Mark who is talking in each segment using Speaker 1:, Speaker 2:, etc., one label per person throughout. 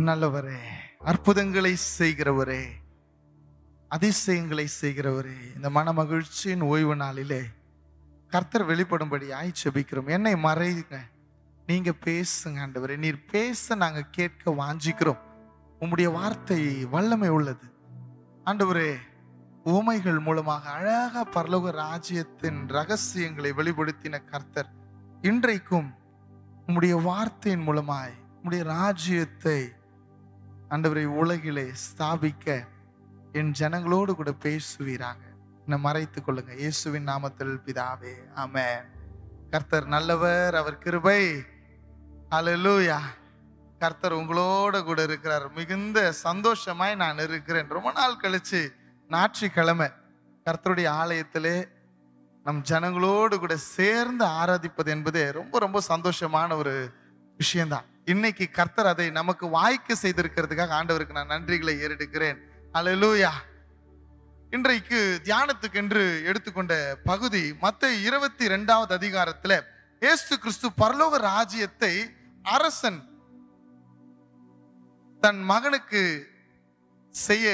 Speaker 1: நல்லவரே அற்புதங்களை செய்கிறவரே அதிசயங்களை செய்கிறவரே இந்த மன மகிழ்ச்சியின் ஓய்வு நாளிலே கர்த்தர் வெளிப்படும்படி ஆய் செபிக்கிறோம் என்னை மறைங்க நீங்க பேசுங்க ஆண்டவரே நீர் பேச நாங்க கேட்க வாஞ்சிக்கிறோம் உம்முடைய வார்த்தை வல்லமை உள்ளது ஆண்டவரே உமைகள் மூலமாக அழகா பரலோக ராஜ்யத்தின் ரகசியங்களை வெளிப்படுத்தின கர்த்தர் இன்றைக்கும் உம்முடைய வார்த்தையின் மூலமாய் உம்முடைய ராஜ்யத்தை ஆண்டவரை உலகிலே ஸ்தாபிக்க என் ஜனங்களோடு கூட பேசுவீராக என்னை மறைத்துக் கொள்ளுங்க இயேசுவின் நாமத்தில் பிதாவே ஆமென் கர்த்தர் நல்லவர் அவர் கிருபை ஹalleluya கர்த்தர் உங்களோட கூட இருக்கிறார் மிகுந்த சந்தோஷமாய் நான் இருக்கிறேன் ரொம்ப நாள் கழிச்சு ஞாயிற்றுக்கிழமை கர்த்தருடைய ஆலயத்திலே நம் ஜனங்களோடு கூட சேர்ந்து ஆராதிப்பது என்பது ரொம்ப ரொம்ப சந்தோஷமான ஒரு விஷயம்தான் இன்னைக்கு கர்த்தர் அதை நமக்கு வாய்க்க செய்திருக்கிறதுக்காக ஆண்டவருக்கு நான் நன்றிகளை ஏறெடுக்கிறேன் அல்லேலூயா இன்றைக்கு தியானத்துக்கு என்று எடுத்துக்கொண்ட பகுதி மத்த இருபத்தி ரெண்டாவது அதிகாரத்துல இயேசு கிறிஸ்து பரலோக ராஜ்யத்தை அரசன் தன் மகனுக்கு செய்ய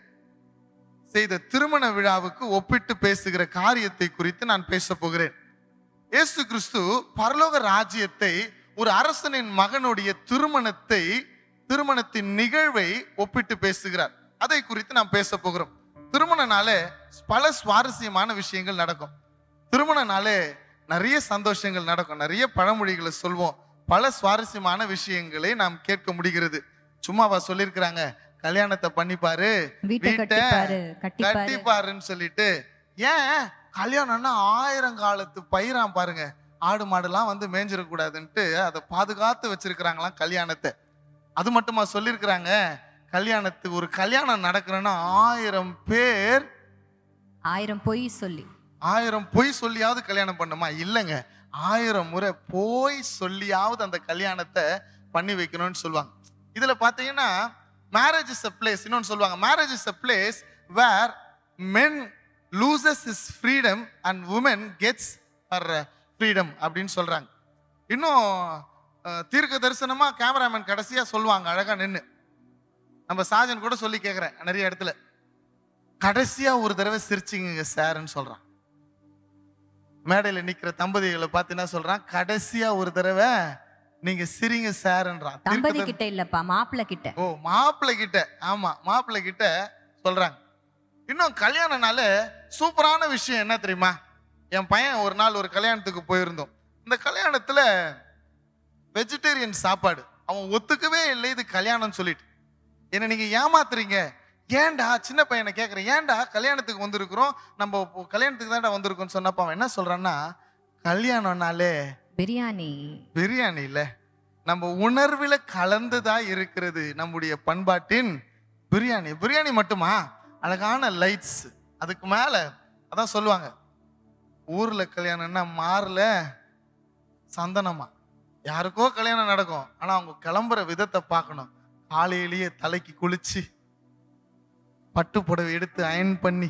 Speaker 1: செய்த திருமண விழாவுக்கு ஒப்பிட்டு பேசுகிற காரியத்தை குறித்து நான் பேச போகிறேன் இயேசு கிறிஸ்து பரலோக ராஜ்யத்தை ஒரு அரசனின் மகனுடைய திருமணத்தை திருமணத்தின் நிகழ்வை ஒப்பிட்டு பேசுகிறார் அதை குறித்து நாம் பேச போகிறோம் திருமணனாலே பல சுவாரஸ்யமான விஷயங்கள் நடக்கும் திருமணனாலே நிறைய சந்தோஷங்கள் நடக்கும் நிறைய பழமொழிகளை சொல்வோம் பல சுவாரஸ்யமான விஷயங்களை நாம் கேட்க முடிகிறது சும்மாவா சொல்லியிருக்கிறாங்க கல்யாணத்தை பண்ணிப்பாரு
Speaker 2: வீட்டை கட்டிப்பாரு கட்டிப்பாரு
Speaker 1: கட்டிப்பாருன்னு சொல்லிட்டு ஏன் கல்யாணம்னா ஆயிரம் காலத்து பயிராம் பாருங்க ஆடு மாடுலாம் வந்து மேஞ்சிடக்கூடாதுன்ட்டு அதை பாதுகாத்து வச்சிருக்கிறாங்களாம் கல்யாணத்தை அது மட்டுமா சொல்லியிருக்கிறாங்க கல்யாணத்துக்கு ஒரு கல்யாணம் நடக்கிறன்னா ஆயிரம் பேர்
Speaker 2: ஆயிரம் பொய் சொல்லி
Speaker 1: ஆயிரம் பொய் சொல்லியாவது கல்யாணம் பண்ணுமா இல்லைங்க ஆயிரம் முறை போய் சொல்லியாவது அந்த கல்யாணத்தை பண்ணி வைக்கணும்னு சொல்லுவாங்க இதுல பாத்தீங்கன்னா மேரேஜ் இஸ் அ பிளேஸ் இன்னொன்னு சொல்லுவாங்க marriage is a place where men loses is freedom and woman gets her freedom அப்படின்னு சொல்றாங்க இன்னும் அஹ், தீர்க்க தரிசனமா கேமராமேன் கடைசியா சொல்லுவாங்க அழகா நின்று நம்ம சாஜன் கூட சொல்லி கேட்குறேன் நிறைய இடத்துல கடைசியா ஒரு தடவை சிரிச்சிங்க சார்ன்னு சொல்றான் மேடையில் நிக்கிற தம்பதிகளை பார்த்து என்ன சொல்றான் கடைசியா ஒரு தடவை நீங்க சிரிங்க சார்ன்றான்
Speaker 2: தம்பதி
Speaker 1: தீர்க்க
Speaker 2: கிட்ட இல்லப்பா மாப்பிள்ளை கிட்ட
Speaker 1: ஓ மாப்பிள்ளை கிட்ட ஆமா மாப்பிள்ளை கிட்ட சொல்றாங்க இன்னும் கல்யாணனால சூப்பரான விஷயம் என்ன தெரியுமா என் பையன் ஒரு நாள் ஒரு கல்யாணத்துக்கு போயிருந்தோம் இந்த கல்யாணத்துல வெஜிடேரியன் சாப்பாடு அவன் ஒத்துக்கவே இல்லை இது கல்யாணம்னு சொல்லிட்டு என்ன நீங்க ஏமாத்துறீங்க ஏன்டா சின்ன பையனை கேட்குறேன் ஏன்டா கல்யாணத்துக்கு வந்திருக்கிறோம் நம்ம இப்போ கல்யாணத்துக்கு தான்டா வந்திருக்கோம்னு சொன்னப்ப அவன் என்ன சொல்றான்னா கல்யாணம்னாலே
Speaker 2: பிரியாணி
Speaker 1: பிரியாணி இல்ல நம்ம உணர்வில் கலந்துதா இருக்கிறது நம்முடைய பண்பாட்டின் பிரியாணி பிரியாணி மட்டுமா அழகான லைட்ஸ் அதுக்கு மேல அதான் சொல்லுவாங்க ஊர்ல கல்யாணம்னா மாறல சந்தனமா யாருக்கோ கல்யாணம் நடக்கும் ஆனா அவங்க கிளம்புற விதத்தை பார்க்கணும் காலையிலேயே தலைக்கு குளிச்சு பட்டு புடவை எடுத்து அயன் பண்ணி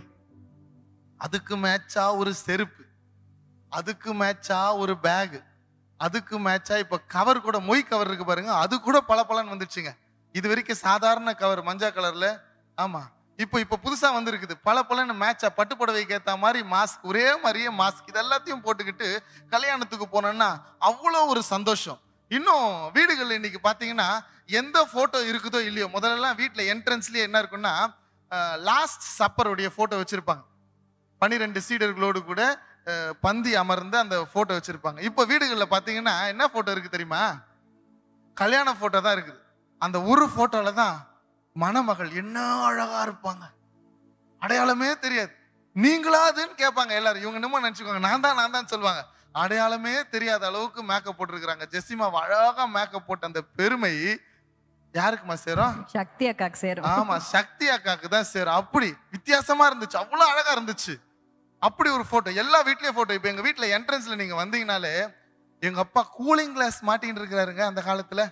Speaker 1: அதுக்கு மேட்சா ஒரு செருப்பு அதுக்கு மேட்சா ஒரு பேக் அதுக்கு மேட்சா இப்ப கவர் கூட மொய் கவர் இருக்கு பாருங்க அது கூட பல பலன்னு வந்துச்சுங்க இது வரைக்கும் சாதாரண கவர் மஞ்சா கலர்ல ஆமா இப்போ இப்போ புதுசா வந்திருக்குது பல பலன்னு மேட்சா பட்டு புடவைக்கு ஏத்த மாதிரி மாஸ்க் ஒரே மாதிரியே மாஸ்க் இது எல்லாத்தையும் போட்டுக்கிட்டு கல்யாணத்துக்கு போனோம்னா அவ்வளோ ஒரு சந்தோஷம் இன்னும் வீடுகள் இன்னைக்கு பாத்தீங்கன்னா எந்த போட்டோ இருக்குதோ இல்லையோ முதல்லலாம் வீட்டுல என்ட்ரன்ஸ்லயே என்ன இருக்குன்னா லாஸ்ட் சப்பருடைய போட்டோ வச்சிருப்பாங்க பன்னிரெண்டு சீடர்களோடு கூட அஹ், பந்தி அமர்ந்து அந்த போட்டோ வச்சிருப்பாங்க இப்போ வீடுகளில் பார்த்தீங்கன்னா என்ன போட்டோ இருக்கு தெரியுமா கல்யாண போட்டோ தான் இருக்குது அந்த ஒரு போட்டோல தான் மணமகள் என்ன அழகா இருப்பாங்க அடையாளமே தெரியாது நீங்களாதுன்னு கேட்பாங்க எல்லாரும் இவங்க என்னமோ நினைச்சுக்கோங்க நான் தான் நான் தான் சொல்லுவாங்க அடையாளமே தெரியாத அளவுக்கு மேக்கப் போட்டிருக்கிறாங்க ஜெசிமா அழகா மேக்கப் போட்ட அந்த பெருமை யாருக்குமா சேரும்
Speaker 2: சக்தி அக்காக்கு சேரும்
Speaker 1: ஆமா சக்தி அக்காக்கு தான் சேரும் அப்படி வித்தியாசமா இருந்துச்சு அவ்வளவு அழகா இருந்துச்சு அப்படி ஒரு போட்டோ எல்லா வீட்லயும் போட்டோ இப்போ எங்க வீட்ல என்ட்ரன்ஸ்ல நீங்க வந்தீங்கனாலே எங்க அப்பா கூலிங் கிளாஸ் மாட்டின்னு இருக்கிறாருங்க அந்த காலத்துல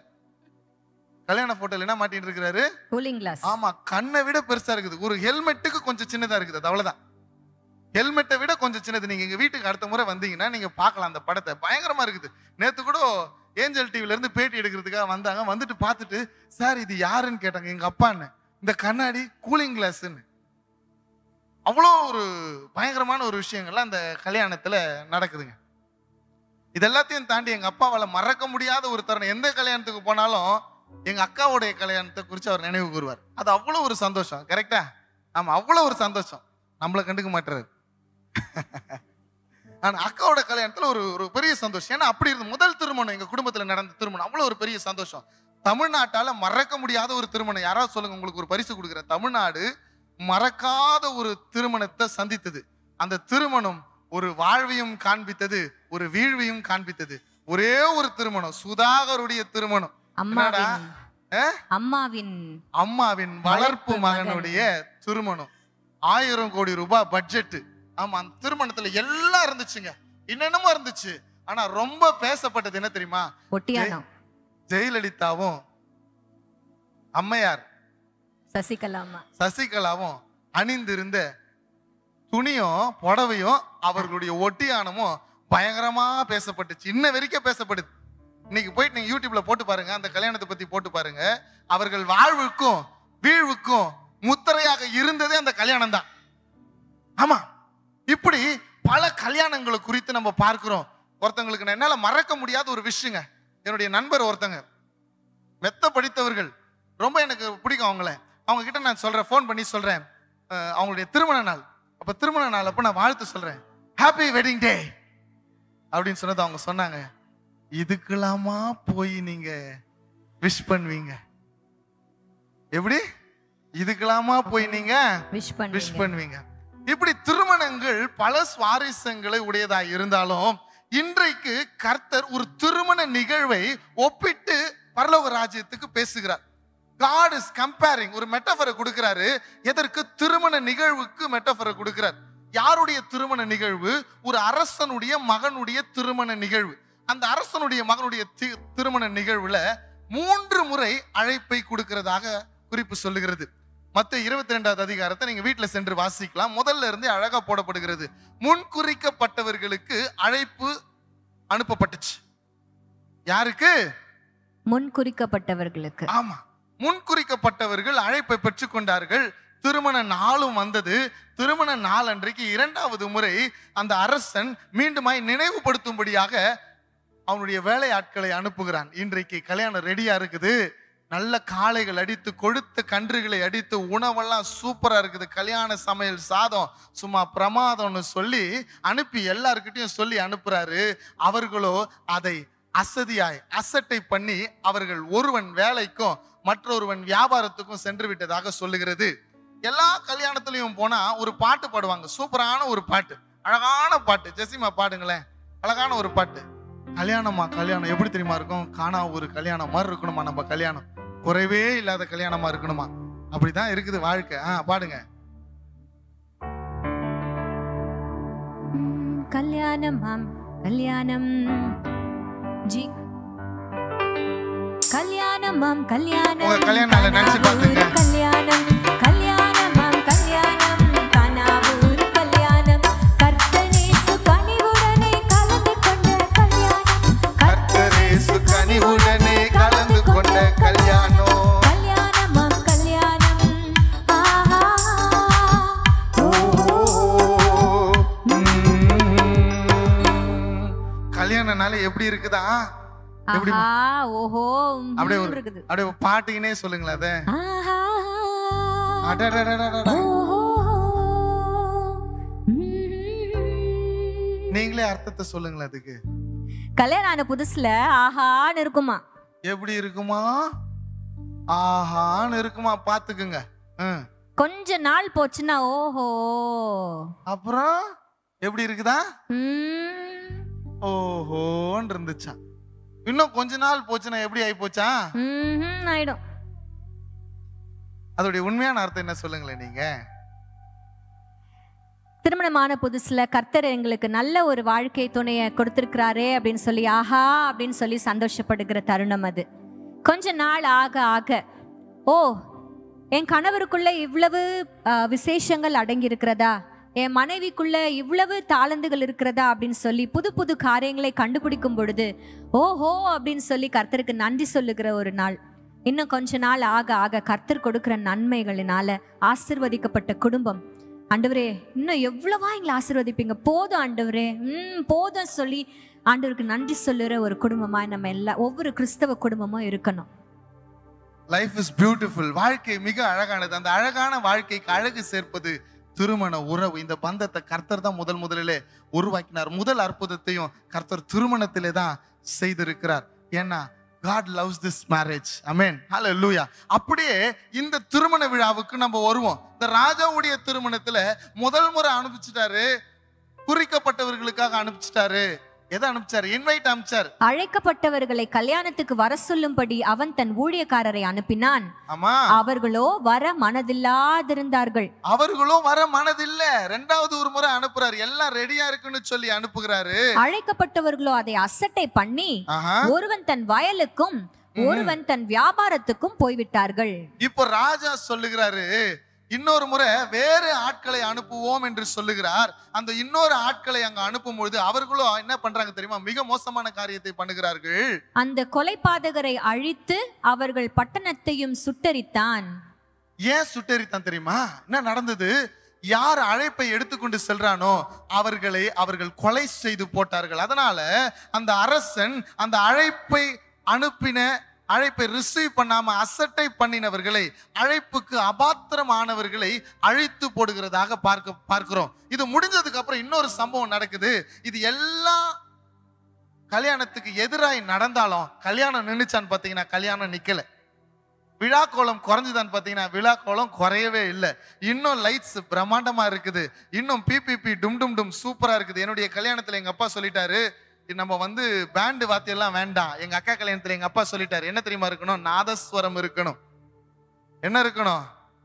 Speaker 1: கல்யாண போட்டோல என்ன மாட்டின்னு இருக்கிறாரு
Speaker 2: கூலிங் கிளாஸ்
Speaker 1: ஆமா கண்ணை விட பெருசா இருக்குது ஒரு ஹெல்மெட்டுக்கு கொஞ்சம் சின்னதா இருக்குது அது அவ்வளவுதான் ஹெல்மெட்டை விட கொஞ்சம் சின்னது நீங்க எங்க வீட்டுக்கு அடுத்த முறை வந்தீங்கன்னா நீங்க பார்க்கலாம் அந்த படத்தை பயங்கரமா இருக்குது நேத்து கூட ஏஞ்சல் டிவில இருந்து பேட்டி எடுக்கிறதுக்காக வந்தாங்க வந்துட்டு பார்த்துட்டு சார் இது யாருன்னு கேட்டாங்க எங்க அப்பான்னு இந்த கண்ணாடி கூலிங் கிளாஸ்ன்னு அவ்வளோ ஒரு பயங்கரமான ஒரு விஷயங்கள்லாம் அந்த கல்யாணத்துல நடக்குதுங்க இது எல்லாத்தையும் தாண்டி எங்க அப்பாவால மறக்க முடியாத ஒரு தருணம் எந்த கல்யாணத்துக்கு போனாலும் எங்க அக்காவுடைய கல்யாணத்தை குறித்து அவர் நினைவு கூறுவார் அது அவ்வளோ ஒரு சந்தோஷம் கரெக்டா ஆமா அவ்வளோ ஒரு சந்தோஷம் நம்மளை கண்டுக்க மாட்டுறாரு ஆனா அக்காவோட கல்யாணத்துல ஒரு ஒரு பெரிய சந்தோஷம் ஏன்னா அப்படி இருந்த முதல் திருமணம் எங்க குடும்பத்துல நடந்த திருமணம் அவ்வளோ ஒரு பெரிய சந்தோஷம் தமிழ்நாட்டால மறக்க முடியாத ஒரு திருமணம் யாராவது சொல்லுங்க உங்களுக்கு ஒரு பரிசு கொடுக்குறேன் தமிழ்நாடு மறக்காத ஒரு திருமணத்தை சந்தித்தது அந்த திருமணம் ஒரு வாழ்வையும் காண்பித்தது ஒரு வீழ்வையும் காண்பித்தது ஒரே ஒரு திருமணம் சுதாகருடைய திருமணம் என்னடா?
Speaker 2: அம்மாவின்
Speaker 1: ஆ?
Speaker 2: அம்மாவின்
Speaker 1: அம்மாவின் வளர்ப்பு
Speaker 2: வளர்ப்பு
Speaker 1: மகனுடைய திருமணம் ஆயிரம் கோடி ரூபாய் பட்ஜெட் ஆமா அந்த திருமணத்துல எல்லாம் இருந்துச்சுங்க என்னென்னமோ இருந்துச்சு ஆனா ரொம்ப பேசப்பட்டது என்ன தெரியுமா
Speaker 2: ஒட்டியானம்
Speaker 1: ஜெயலலிதாவும் அம்மையார்
Speaker 2: சசிகலா அம்மா
Speaker 1: சசிகலாவும் அணிந்திருந்த துணியும் புடவையும் அவர்களுடைய ஒட்டியானமும் பயங்கரமா பேசப்பட்டுச்சு இன்ன வரைக்கும் பேசப்படுது இன்னைக்கு போயிட்டு நீங்க யூடியூப்ல போட்டு பாருங்க அந்த கல்யாணத்தை பத்தி போட்டு பாருங்க அவர்கள் வாழ்வுக்கும் வீழ்வுக்கும் முத்திரையாக இருந்ததே அந்த கல்யாணம் தான் ஆமா இப்படி பல கல்யாணங்களை குறித்து நம்ம பார்க்கிறோம் ஒருத்தங்களுக்கு நான் என்னால மறக்க முடியாத ஒரு விஷயங்க என்னுடைய நண்பர் ஒருத்தங்க மெத்த படித்தவர்கள் ரொம்ப எனக்கு பிடிக்கும் அவங்கள அவங்க கிட்ட நான் சொல்றேன் ஃபோன் பண்ணி சொல்றேன் அஹ், அவங்களுடைய திருமண நாள் அப்ப திருமண நாள் அப்ப நான் வாழ்த்து சொல்றேன் ஹாப்பி வெட்டிங் டே அப்படின்னு சொன்னது அவங்க சொன்னாங்க இதுக்கெல்லாமா போய் நீங்க விஷ் பண்ணுவீங்க எப்படி இதுக்கெல்லாமா போய் நீங்க
Speaker 2: விஷ்
Speaker 1: விஷ்
Speaker 2: பண்ணுவீங்க
Speaker 1: பண்ணுவீங்க இப்படி திருமணங்கள் பல சுவாரஸ்யங்களை உடையதா இருந்தாலும் இன்றைக்கு கர்த்தர் ஒரு திருமண நிகழ்வை ஒப்பிட்டு பரலோக ராஜ்யத்துக்கு பேசுகிறார் காட் இஸ் கம்பேரிங் ஒரு மெட்டஃபரை கொடுக்கிறாரு எதற்கு திருமண நிகழ்வுக்கு மெட்டஃபரை கொடுக்கிறார் யாருடைய திருமண நிகழ்வு ஒரு அரசனுடைய மகனுடைய திருமண நிகழ்வு அந்த அரசனுடைய மகனுடைய தி- திருமண நிகழ்வுல மூன்று முறை அழைப்பை கொடுக்கிறதாக குறிப்பு சொல்லுகிறது மத்த இருபத்தி ரெண்டாவது அதிகாரத்தை நீங்க வீட்டுல சென்று வாசிக்கலாம் முதல்ல இருந்தே அழகா போடப்படுகிறது முன்குறிக்கப்பட்டவர்களுக்கு அழைப்பு அனுப்பப்பட்டுச்சு யாருக்கு
Speaker 2: முன் குறிக்கப்பட்டவர்களுக்கு
Speaker 1: ஆமா முன்குறிக்கப்பட்டவர்கள் அழைப்பை பெற்றுக்கொண்டார்கள் திருமண நாளும் வந்தது திருமண நாள் அன்றைக்கு இரண்டாவது முறை அந்த அரசன் மீண்டுமாய் நினைவுபடுத்தும்படியாக அவனுடைய வேலையாட்களை அனுப்புகிறான் இன்றைக்கு கல்யாணம் ரெடியா இருக்குது நல்ல காளைகள் அடித்து கொழுத்த கன்றுகளை அடித்து உணவெல்லாம் சூப்பரா இருக்குது கல்யாண சமையல் சாதம் சும்மா பிரமாதம்னு சொல்லி அனுப்பி எல்லார்கிட்டயும் சொல்லி அனுப்புறாரு அவர்களோ அதை அசதியாய் அசட்டை பண்ணி அவர்கள் ஒருவன் வேலைக்கும் மற்றொருவன் வியாபாரத்துக்கும் சென்று விட்டதாக சொல்லுகிறது எல்லா கல்யாணத்துலயும் போனா ஒரு பாட்டு பாடுவாங்க சூப்பரான ஒரு பாட்டு அழகான பாட்டு ஜெசிமா பாடுங்களேன் அழகான ஒரு பாட்டு கல்யாணமா கல்யாணம் எப்படி தெரியுமா இருக்கும் காணா ஒரு கல்யாணம் மாதிரி இருக்கணுமா நம்ம கல்யாணம் குறைவே இல்லாத கல்யாணமா இருக்கணுமா அப்படிதான் இருக்குது வாழ்க்கை ஆ பாடுங்க
Speaker 2: ம், கல்யாணம் ஆம் கல்யாணம் ஜி கல்யாணம் ஆம் கல்யாணம்
Speaker 1: உங்க கல்யாண நாளை நினைச்சு
Speaker 2: கனாவூர்
Speaker 1: பார்த்துங்க.
Speaker 2: கல்யாணம் கல்யாணம் ஆம் கல்யாணம் கனாவூர் கல்யாணம் கர்த்தனேசு கனிவுடனே கலந்து கொண்ட கல்யாணம்
Speaker 1: கர்த்தரேசு கனிவுடனே கலந்து கொண்ட கல்யாணம்
Speaker 2: கல்யாணம் ஆம் கல்யாணம் ஆஹா
Speaker 1: கல்யாண நாள் எப்படி இருக்குதா எப்படி
Speaker 2: ஆஹா ஓஹோ ம்,
Speaker 1: அப்படியே ஒரு
Speaker 2: இருக்குது
Speaker 1: அப்படியே பாட்டுக்கினே சொல்லுங்களேன் அதை
Speaker 2: ஆஹா
Speaker 1: அடடடடடடா.
Speaker 2: ஓஹோ ம்.
Speaker 1: நீங்களே அர்த்தத்தை சொல்லுங்களேன் அதுக்கு
Speaker 2: கல்யாணம் ஆன புதுசுல ஆஹான்னு இருக்குமா
Speaker 1: எப்படி இருக்குமா ஆஹான்னு இருக்குமா பாத்துக்குங்க ம்.
Speaker 2: கொஞ்ச நாள் போச்சுன்னா ஓஹோ
Speaker 1: அப்புறம் எப்படி இருக்குதா
Speaker 2: ம்,
Speaker 1: ஓஹோன்னு இருந்துச்சா இன்னும் கொஞ்ச நாள் போச்சுன்னா எப்படி ஆகி போச்சா
Speaker 2: ம்ஹும் ஆயிடும்
Speaker 1: அதோடைய உண்மையான அர்த்தம் என்ன சொல்லுங்களேன் நீங்க
Speaker 2: திருமணமான புதுசுல கர்த்தர் எங்களுக்கு நல்ல ஒரு வாழ்க்கை துணையை கொடுத்திருக்கிறாரே அப்படின்னு சொல்லி ஆஹா அப்படின்னு சொல்லி சந்தோஷப்படுகிற தருணம் அது கொஞ்ச நாள் ஆக ஆக ஓ என் கணவருக்குள்ள இவ்வளவு ஆ, விசேஷங்கள் அடங்கி இருக்கிறதா என் மனைவிக்குள்ள இவ்வளவு தாளந்துகள் இருக்கிறதா அப்படின்னு சொல்லி புது புது காரியங்களை கண்டுபிடிக்கும் பொழுது ஓஹோ அப்படின்னு சொல்லி கர்த்தருக்கு நன்றி சொல்லுகிற ஒரு நாள் இன்னும் கொஞ்ச நாள் ஆக ஆக கர்த்தர் கொடுக்கிற நன்மைகளினால ஆசிர்வதிக்கப்பட்ட குடும்பம் ஆண்டவரே இன்னும் எவ்வளவா எங்களை ஆசிர்வதிப்பீங்க போதும் ஆண்டவரே ம் போதும் சொல்லி ஆண்டவருக்கு நன்றி சொல்லுற ஒரு குடும்பமா நம்ம எல்லா ஒவ்வொரு கிறிஸ்தவ குடும்பமும் இருக்கணும்
Speaker 1: லைஃப் இஸ் பியூட்டிஃபுல் வாழ்க்கை மிக அழகானது அந்த அழகான வாழ்க்கைக்கு அழகு சேர்ப்பது திருமண உறவு இந்த பந்தத்தை கர்த்தர் தான் முதல் முதலிலே உருவாக்கினார் முதல் அற்புதத்தையும் கர்த்தர் திருமணத்திலே தான் செய்திருக்கிறார் ஏன்னா God loves this marriage amen hallelujah அப்படியே இந்த திருமண விழாவுக்கு நம்ம வருவோம் இந்த ராஜாவுடைய திருமணத்துல முதல் முறை அனுப்பிச்சிட்டாரு குறிக்கப்பட்டவர்களுக்காக அனுப்பிச்சிட்டாரு எதை அனுப்பிச்சாரு இன்வைட் அனுப்பிச்சாரு
Speaker 2: அழைக்கப்பட்டவர்களை கல்யாணத்துக்கு வர சொல்லும்படி அவன் தன் ஊழியக்காரரை அனுப்பினான்
Speaker 1: ஆமா
Speaker 2: அவர்களோ வர மனதில்லாதிருந்தார்கள்
Speaker 1: அவர்களும் வர மனதில்ல ரெண்டாவது ஒரு முறை அனுப்புறாரு எல்லாம் ரெடியா இருக்குன்னு சொல்லி அனுப்புகிறாரு
Speaker 2: அழைக்கப்பட்டவர்களோ அதை அசட்டை பண்ணி
Speaker 1: ஆஹா.
Speaker 2: ஒருவன் தன் வயலுக்கும் ஒருவன் தன் வியாபாரத்துக்கும் போய்விட்டார்கள்
Speaker 1: இப்போ ராஜா சொல்லுகிறாரு இன்னொரு முறை வேறு ஆட்களை அனுப்புவோம் என்று சொல்லுகிறார் அந்த இன்னொரு ஆட்களை அங்க அனுப்பும் பொழுது அவர்களும் என்ன பண்றாங்க தெரியுமா மிக மோசமான காரியத்தை பண்ணுகிறார்கள்
Speaker 2: அந்த கொலைபாதகரை அழித்து அவர்கள் பட்டணத்தையும் சுட்டரித்தான்
Speaker 1: ஏன் சுட்டெரித்தான் தெரியுமா என்ன நடந்தது யார் அழைப்பை எடுத்துக்கொண்டு செல்றானோ அவர்களை அவர்கள் கொலை செய்து போட்டார்கள் அதனால அந்த அரசன் அந்த அழைப்பை அனுப்பின அழைப்பை ரிசீவ் பண்ணாம அசட்டை பண்ணினவர்களை அழைப்புக்கு அபாத்திரமானவர்களை அழித்து போடுகிறதாக பார்க்க பார்க்கிறோம் இது முடிஞ்சதுக்கு அப்புறம் இன்னொரு சம்பவம் நடக்குது இது எல்லாம் கல்யாணத்துக்கு எதிராய் நடந்தாலும் கல்யாணம் நின்னுச்சான்னு பார்த்தீங்கன்னா கல்யாணம் நிக்கல விழா கோலம் குறைஞ்சுதான்னு பார்த்தீங்கன்னா விழா கோலம் குறையவே இல்லை இன்னும் லைட்ஸ் பிரம்மாண்டமா இருக்குது இன்னும் பிபிபி டும் டும் டும் சூப்பரா இருக்குது என்னுடைய கல்யாணத்துல எங்க அப்பா சொல்லிட்டாரு இது நம்ம வந்து பேண்டு வாத்தியெல்லாம் வேண்டாம் எங்க அக்கா கல்யாணத்துல எங்க அப்பா சொல்லிட்டாரு என்ன தெரியுமா இருக்கணும் நாதஸ்வரம் இருக்கணும் என்ன இருக்கணும்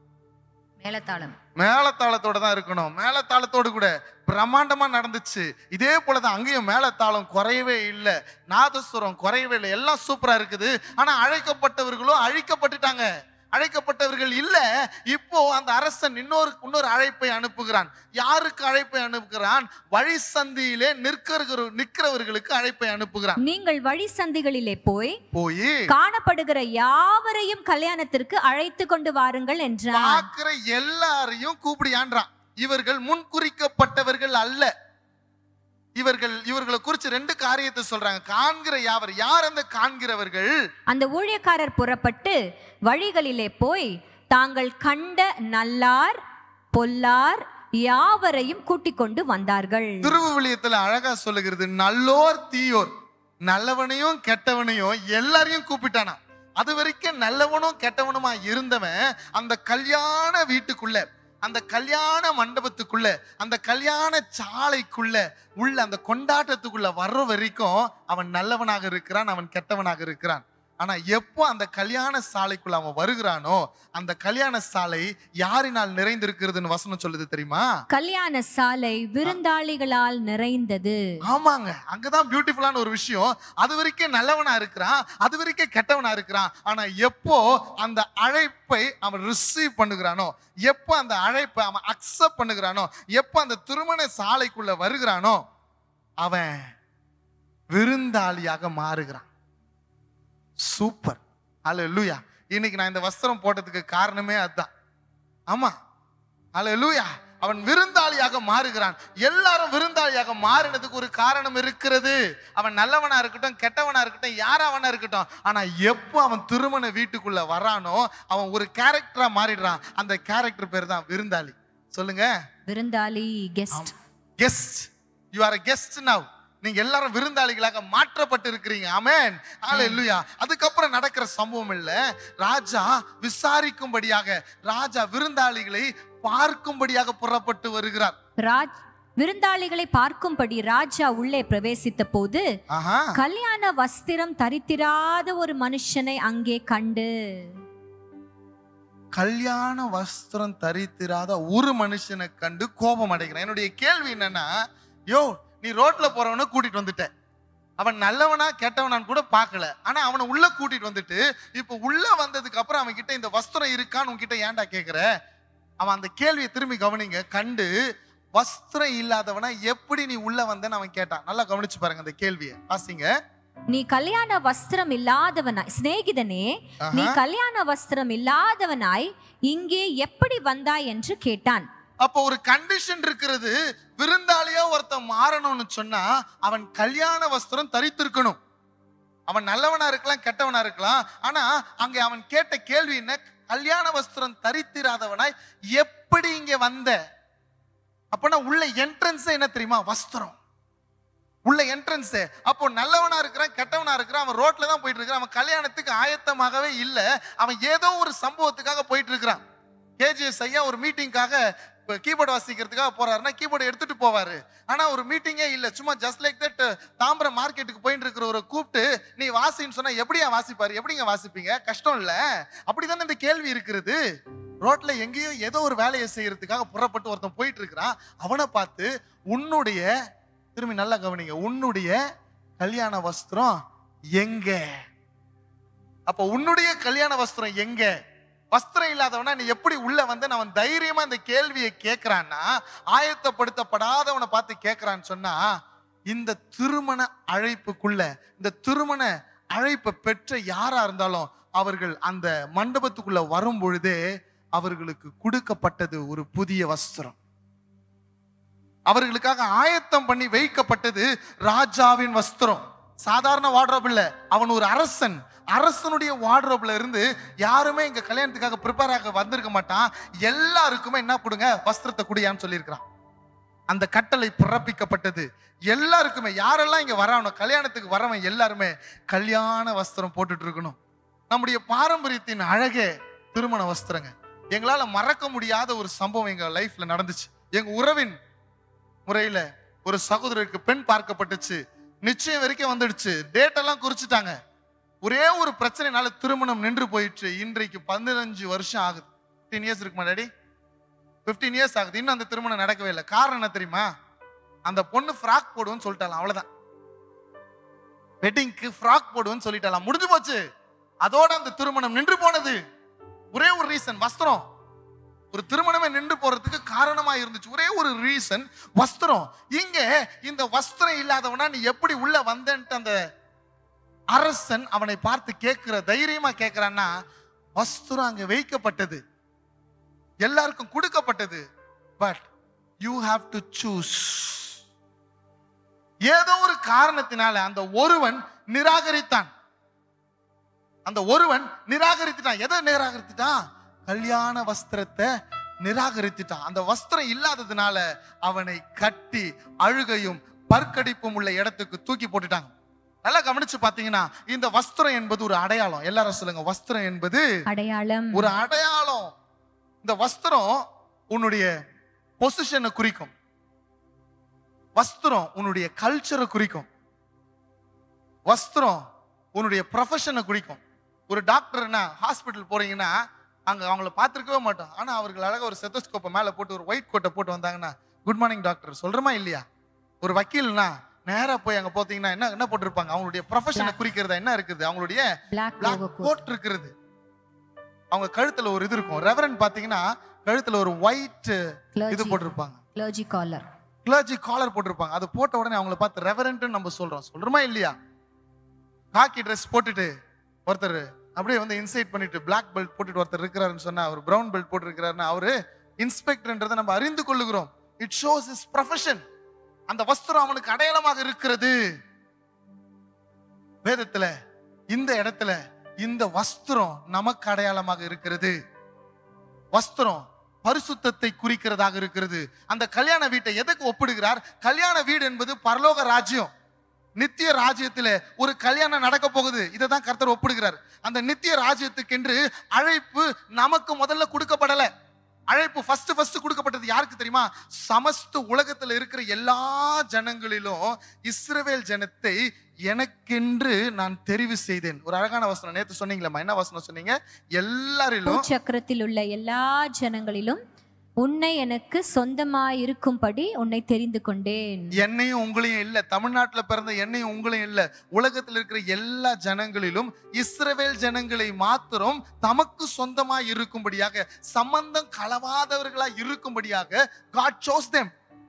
Speaker 2: மேலத்தாளம்
Speaker 1: மேளதாளத்தோட தான் இருக்கணும் மேளதாளத்தோடு கூட பிரம்மாண்டமா நடந்துச்சு இதே போலதான் அங்கேயும் மேளதாளம் குறையவே இல்லை நாதஸ்வரம் குறையவே இல்லை எல்லாம் சூப்பரா இருக்குது ஆனா அழைக்கப்பட்டவர்களும் அழிக்கப்பட்டுட்டாங்க அழைக்கப்பட்டவர்கள் இல்ல இப்போ அந்த அரசன் இன்னொரு இன்னொரு அழைப்பை அனுப்புகிறான் யாருக்கு அழைப்பை அனுப்புகிறான் வழி சந்தியிலே நிற்கிற நிற்கிறவர்களுக்கு அழைப்பை அனுப்புகிறான்
Speaker 2: நீங்கள் வழி சந்திகளிலே போய்
Speaker 1: போய்
Speaker 2: காணப்படுகிற யாவரையும் கல்யாணத்திற்கு அழைத்து கொண்டு வாருங்கள் என்றான்
Speaker 1: பார்க்கிற எல்லாரையும் கூப்பிடியான்றான் இவர்கள் முன்குறிக்கப்பட்டவர்கள் அல்ல இவர்கள் இவர்களை குறிச்சு ரெண்டு காரியத்தை சொல்றாங்க காண்கிற யாவர் யார் அந்த காண்கிறவர்கள்
Speaker 2: அந்த ஊழியக்காரர் புறப்பட்டு வழிகளிலே போய் தாங்கள் கண்ட நல்லார் பொல்லார் யாவரையும் கூட்டிக் கொண்டு வந்தார்கள்
Speaker 1: திருவுவிலியத்துல அழகா சொல்லுகிறது நல்லோர் தீயோர் நல்லவனையும் கெட்டவனையும் எல்லாரையும் கூப்பிட்டானா அது வரைக்கும் நல்லவனும் கெட்டவனுமா இருந்தவன் அந்த கல்யாண வீட்டுக்குள்ள அந்த கல்யாண மண்டபத்துக்குள்ள அந்த கல்யாண சாலைக்குள்ள உள்ள அந்த கொண்டாட்டத்துக்குள்ள வர்ற வரைக்கும் அவன் நல்லவனாக இருக்கிறான் அவன் கெட்டவனாக இருக்கிறான் ஆனா எப்போ அந்த கல்யாண சாலைக்குள்ள அவன் வருகிறானோ அந்த கல்யாண சாலை யாரினால் நிறைந்திருக்கிறதுன்னு வசனம் சொல்லுது தெரியுமா
Speaker 2: கல்யாண சாலை விருந்தாளிகளால் நிறைந்தது
Speaker 1: ஆமாங்க அங்கதான் பியூட்டிஃபுல்லான ஒரு விஷயம் அது வரைக்கும் நல்லவனா இருக்கிறான் அது வரைக்கும் கெட்டவனா இருக்கிறான் ஆனா எப்போ அந்த அழைப்பை அவன் ரிசீவ் பண்ணுகிறானோ எப்போ அந்த அழைப்பை அவன் அக்செப்ட் பண்ணுகிறானோ எப்போ அந்த திருமண சாலைக்குள்ள வருகிறானோ அவன் விருந்தாளியாக மாறுகிறான் சூப்பர் அல்ல இன்னைக்கு நான் இந்த வஸ்திரம் போட்டதுக்கு காரணமே அதுதான் ஆமா அல்ல அவன் விருந்தாளியாக மாறுகிறான் எல்லாரும் விருந்தாளியாக மாறினதுக்கு ஒரு காரணம் இருக்கிறது அவன் நல்லவனா இருக்கட்டும் கெட்டவனா இருக்கட்டும் யாராவனா இருக்கட்டும் ஆனா எப்போ அவன் திருமண வீட்டுக்குள்ள வரானோ அவன் ஒரு கேரக்டரா மாறிடுறான் அந்த கேரக்டர் பேர் தான் விருந்தாளி சொல்லுங்க
Speaker 2: விருந்தாளி guest
Speaker 1: guest you are guest now நீங்க எல்லாரும் விருந்தாளிகளாக மாற்றப்பட்டு இருக்கிறீங்க ஆமென் ஹalleluya அதுக்கப்புறம் நடக்கிற சம்பவம் இல்ல ராஜா விசாரிக்கும்படியாக ராஜா விருந்தாளிகளை பார்க்கும்படியாக புறப்பட்டு வருகிறார்
Speaker 2: ராஜ் விருந்தாளிகளை பார்க்கும்படி ராஜா உள்ளே பிரவேசித்த போது
Speaker 1: ஆஹா
Speaker 2: கல்யாண வஸ்திரம் தரித்திராத ஒரு மனுஷனை அங்கே கண்டு
Speaker 1: கல்யாண வஸ்திரம் தரித்திராத ஒரு மனுஷனை கண்டு கோபம் அடைகிறான் என்னுடைய கேள்வி என்னன்னா யோ நீ ரோட்ல போறவனை கூட்டிட்டு வந்துட்ட அவன் நல்லவனா கெட்டவனான்னு கூட பார்க்கல ஆனா அவனை உள்ள கூட்டிட்டு வந்துட்டு இப்ப உள்ள வந்ததுக்கு அப்புறம் அவன் கிட்ட இந்த வஸ்திரம் இருக்கான்னு உன்கிட்ட ஏன்டா கேக்குற அவன் அந்த கேள்வியை திரும்பி கவனிங்க கண்டு வஸ்திரம் இல்லாதவனா எப்படி நீ உள்ள வந்தேன்னு அவன் கேட்டான் நல்லா கவனிச்சு பாருங்க அந்த கேள்வியை வாசிங்க
Speaker 2: நீ கல்யாண வஸ்திரம் இல்லாதவனாய் சிநேகிதனே நீ
Speaker 1: ஆஹா.
Speaker 2: கல்யாண வஸ்திரம் இல்லாதவனாய் இங்கே எப்படி வந்தாய் என்று கேட்டான்
Speaker 1: அப்போ ஒரு கண்டிஷன் இருக்கிறது விருந்தாளியா ஒருத்தன் மாறணும்னு சொன்னா அவன் கல்யாண வஸ்திரம் தரித்திருக்கணும் அவன் நல்லவனா இருக்கலாம் கெட்டவனா இருக்கலாம் ஆனா அங்க அவன் கேட்ட கேள்வி என்ன கல்யாண வஸ்திரம் தரித்திராதவனாய் எப்படி இங்க வந்த அப்பனா உள்ள என்ட்ரன்ஸ் என்ன தெரியுமா வஸ்திரம் உள்ள என்ட்ரன்ஸ் அப்போ நல்லவனா இருக்கிறான் கெட்டவனா இருக்கிறான் அவன் ரோட்ல தான் போயிட்டு இருக்கிறான் அவன் கல்யாணத்துக்கு ஆயத்தமாகவே இல்ல அவன் ஏதோ ஒரு சம்பவத்துக்காக போயிட்டு இருக்கிறான் கேஜிஎஸ் ஐயா ஒரு மீட்டிங்காக இப்போ கீபோர்டு வாசிக்கிறதுக்காக போறாருன்னா கீபோர்டு எடுத்துட்டு போவாரு ஆனா ஒரு மீட்டிங்கே இல்ல சும்மா ஜஸ்ட் லைக் தட் தாம்பரம் மார்க்கெட்டுக்கு போயிட்டு இருக்கிறவரை கூப்பிட்டு நீ வாசின்னு சொன்னா எப்படியா வாசிப்பாரு எப்படிங்க வாசிப்பீங்க கஷ்டம் இல்ல அப்படிதானே இந்த கேள்வி இருக்கிறது ரோட்ல எங்கேயோ ஏதோ ஒரு வேலையை செய்யறதுக்காக புறப்பட்டு ஒருத்தன் போயிட்டு இருக்கிறான் அவனை பார்த்து உன்னுடைய திரும்பி நல்லா கவனிங்க உன்னுடைய கல்யாண வஸ்திரம் எங்க அப்ப உன்னுடைய கல்யாண வஸ்திரம் எங்க வஸ்திரம் இல்லாதவனா நீ எப்படி உள்ள வந்து அவன் தைரியமா இந்த கேள்வியை கேட்கிறான்னா ஆயத்தப்படுத்தப்படாதவனை பார்த்து கேட்கிறான்னு சொன்னா இந்த திருமண அழைப்புக்குள்ள இந்த திருமண அழைப்பை பெற்ற யாரா இருந்தாலும் அவர்கள் அந்த மண்டபத்துக்குள்ள வரும் பொழுதே அவர்களுக்கு கொடுக்கப்பட்டது ஒரு புதிய வஸ்திரம் அவர்களுக்காக ஆயத்தம் பண்ணி வைக்கப்பட்டது ராஜாவின் வஸ்திரம் சாதாரண வார்ட்ரோப் இல்ல அவன் ஒரு அரசன் அரசனுடைய வார்ட்ரோப்ல இருந்து யாருமே இங்க கல்யாணத்துக்காக ப்ரிப்பேர் ஆக வந்திருக்க மாட்டான் எல்லாருக்குமே என்ன கொடுங்க வஸ்திரத்தை குடியான்னு சொல்லியிருக்கிறான் அந்த கட்டளை பிறப்பிக்கப்பட்டது எல்லாருக்குமே யாரெல்லாம் இங்க வரணும் கல்யாணத்துக்கு வரவன் எல்லாருமே கல்யாண வஸ்திரம் போட்டுட்டு இருக்கணும் நம்முடைய பாரம்பரியத்தின் அழகே திருமண வஸ்திரங்க எங்களால மறக்க முடியாத ஒரு சம்பவம் எங்க லைஃப்ல நடந்துச்சு எங்க உறவின் முறையில ஒரு சகோதரருக்கு பெண் பார்க்கப்பட்டுச்சு நிச்சயம் வரைக்கும் வந்துடுச்சு டேட் எல்லாம் குறிச்சிட்டாங்க ஒரே ஒரு பிரச்சனைனால திருமணம் நின்று போயிடுச்சு இன்றைக்கு பதினஞ்சு வருஷம் ஆகுது ஃபிஃப்டீன் இயர்ஸ் இருக்குமா டாடி ஃபிஃப்டீன் இயர்ஸ் ஆகுது இன்னும் அந்த திருமணம் நடக்கவே இல்லை காரணம் என்ன தெரியுமா அந்த பொண்ணு ஃப்ராக் போடுவோன்னு சொல்லிட்டாலாம் அவ்வளவுதான் வெட்டிங்க்கு ஃப்ராக் போடுவேன்னு சொல்லிட்டாலாம் முடிஞ்சு போச்சு அதோட அந்த திருமணம் நின்று போனது ஒரே ஒரு ரீசன் வஸ்திரம் ஒரு திருமணமே நின்று போறதுக்கு காரணமா இருந்துச்சு ஒரே ஒரு ரீசன் வஸ்திரம் இங்க இந்த வஸ்திரம் இல்லாதவனா நீ எப்படி உள்ள வந்தன்ட்டு அந்த அரசன் அவனை பார்த்து கேட்கிற தைரியமா கேட்கிறான்னா வஸ்திரம் அங்க வைக்கப்பட்டது எல்லாருக்கும் கொடுக்கப்பட்டது but you have to choose ஏதோ ஒரு காரணத்தினால அந்த ஒருவன் நிராகரித்தான் அந்த ஒருவன் நிராகரித்துட்டான் எதை நிராகரித்துட்டான் கல்யாண வஸ்திரத்தை நிராகரித்துட்டான் அந்த வஸ்திரம் இல்லாததுனால அவனை கட்டி அழுகையும் பற்கடிப்பும் உள்ள இடத்துக்கு தூக்கி போட்டுட்டாங்க நல்லா கவனிச்சு பாத்தீங்கன்னா இந்த வஸ்திரம் என்பது ஒரு அடையாளம் எல்லாரும் சொல்லுங்க வஸ்திரம் என்பது
Speaker 2: அடையாளம்
Speaker 1: ஒரு அடையாளம் இந்த வஸ்திரம் உன்னுடைய பொசிஷனை குறிக்கும் வஸ்திரம் உன்னுடைய கல்ச்சரை குறிக்கும் வஸ்திரம் உன்னுடைய ப்ரொஃபஷனை குறிக்கும் ஒரு டாக்டர்னா ஹாஸ்பிட்டல் போறீங்கன்னா அங்க அவங்கள பார்த்துருக்கவே மாட்டோம் ஆனா அவர்கள் அழகா ஒரு செத்தோஸ்கோப்பை மேல போட்டு ஒரு ஒயிட் கோட்டை போட்டு வந்தாங்கன்னா குட் மார்னிங் டாக்டர் சொல்றமா இல்லையா ஒரு வக்கீல்னா நேரா போய் அங்க போத்தீங்கன்னா என்ன என்ன போட்டிருப்பாங்க அவங்களுடைய ப்ரொஃபஷனை குறிக்கிறதா என்ன இருக்குது அவங்களுடைய
Speaker 2: பிளாக்
Speaker 1: பிளாக் கோட் இருக்கிறது அவங்க கழுத்துல ஒரு இது இருக்கும் ரெவரன் பாத்தீங்கன்னா கழுத்துல ஒரு ஒயிட் இது போட்டிருப்பாங்க
Speaker 2: கிளர்ஜி காலர்
Speaker 1: கிளர்ஜி காலர் போட்டிருப்பாங்க அது போட்ட உடனே அவங்கள பார்த்து ரெவரண்ட் நம்ம சொல்றோம் சொல்றோமா இல்லையா காக்கி ட்ரெஸ் போட்டுட்டு ஒருத்தர் அப்படியே வந்து இன்சைட் பண்ணிட்டு பிளாக் பெல்ட் போட்டுட்டு ஒருத்தர் இருக்கிறாருன்னு சொன்னா அவர் பிரவுன் பெல்ட் போட்டு இருக்கிறாருன்னா அவரு இன்ஸ்பெக்டர்ன்றதை நம்ம அறிந்து கொள்ளுகிறோம் இட் ஷோஸ் இஸ் ப்ரொஃபஷன் அந்த வஸ்திரம் அவனுக்கு அடையாளமாக இருக்கிறது வேதத்துல இந்த இடத்துல இந்த வஸ்திரம் நமக்கு அடையாளமாக இருக்கிறது வஸ்திரம் பரிசுத்தத்தை குறிக்கிறதாக இருக்கிறது அந்த கல்யாண வீட்டை எதுக்கு ஒப்பிடுகிறார் கல்யாண வீடு என்பது பரலோக ராஜ்யம் நித்திய ராஜ்யத்துல ஒரு கல்யாணம் நடக்க போகுது இதை தான் கர்த்தர் ஒப்பிடுகிறார் அந்த நித்திய ராஜ்யத்துக்கென்று அழைப்பு நமக்கு முதல்ல கொடுக்கப்படல அழைப்பு ஃபர்ஸ்ட் ஃபர்ஸ்ட் கொடுக்கப்பட்டது யாருக்கு தெரியுமா சமஸ்த உலகத்துல இருக்கிற எல்லா ஜனங்களிலும் இஸ்ரவேல் ஜனத்தை எனக்கென்று நான் தெரிவு செய்தேன் ஒரு அழகான வசனம் நேத்து சொன்னீங்களேம்மா என்ன வசனம் சொன்னீங்க எல்லாரிலும்
Speaker 2: சக்கரத்தில் உள்ள எல்லா ஜனங்களிலும் உன்னை எனக்கு சொந்தமாயிருக்கும்படி உன்னை தெரிந்து கொண்டேன்
Speaker 1: என்னையும் உங்களையும் இல்ல தமிழ்நாட்டுல பிறந்த என்னையும் உங்களையும் இல்ல உலகத்தில் இருக்கிற எல்லா ஜனங்களிலும் இஸ்ரவேல் ஜனங்களை மாத்திரம் தமக்கு சொந்தமாய் இருக்கும்படியாக சம்பந்தம் கலவாதவர்களா இருக்கும்படியாக God chose them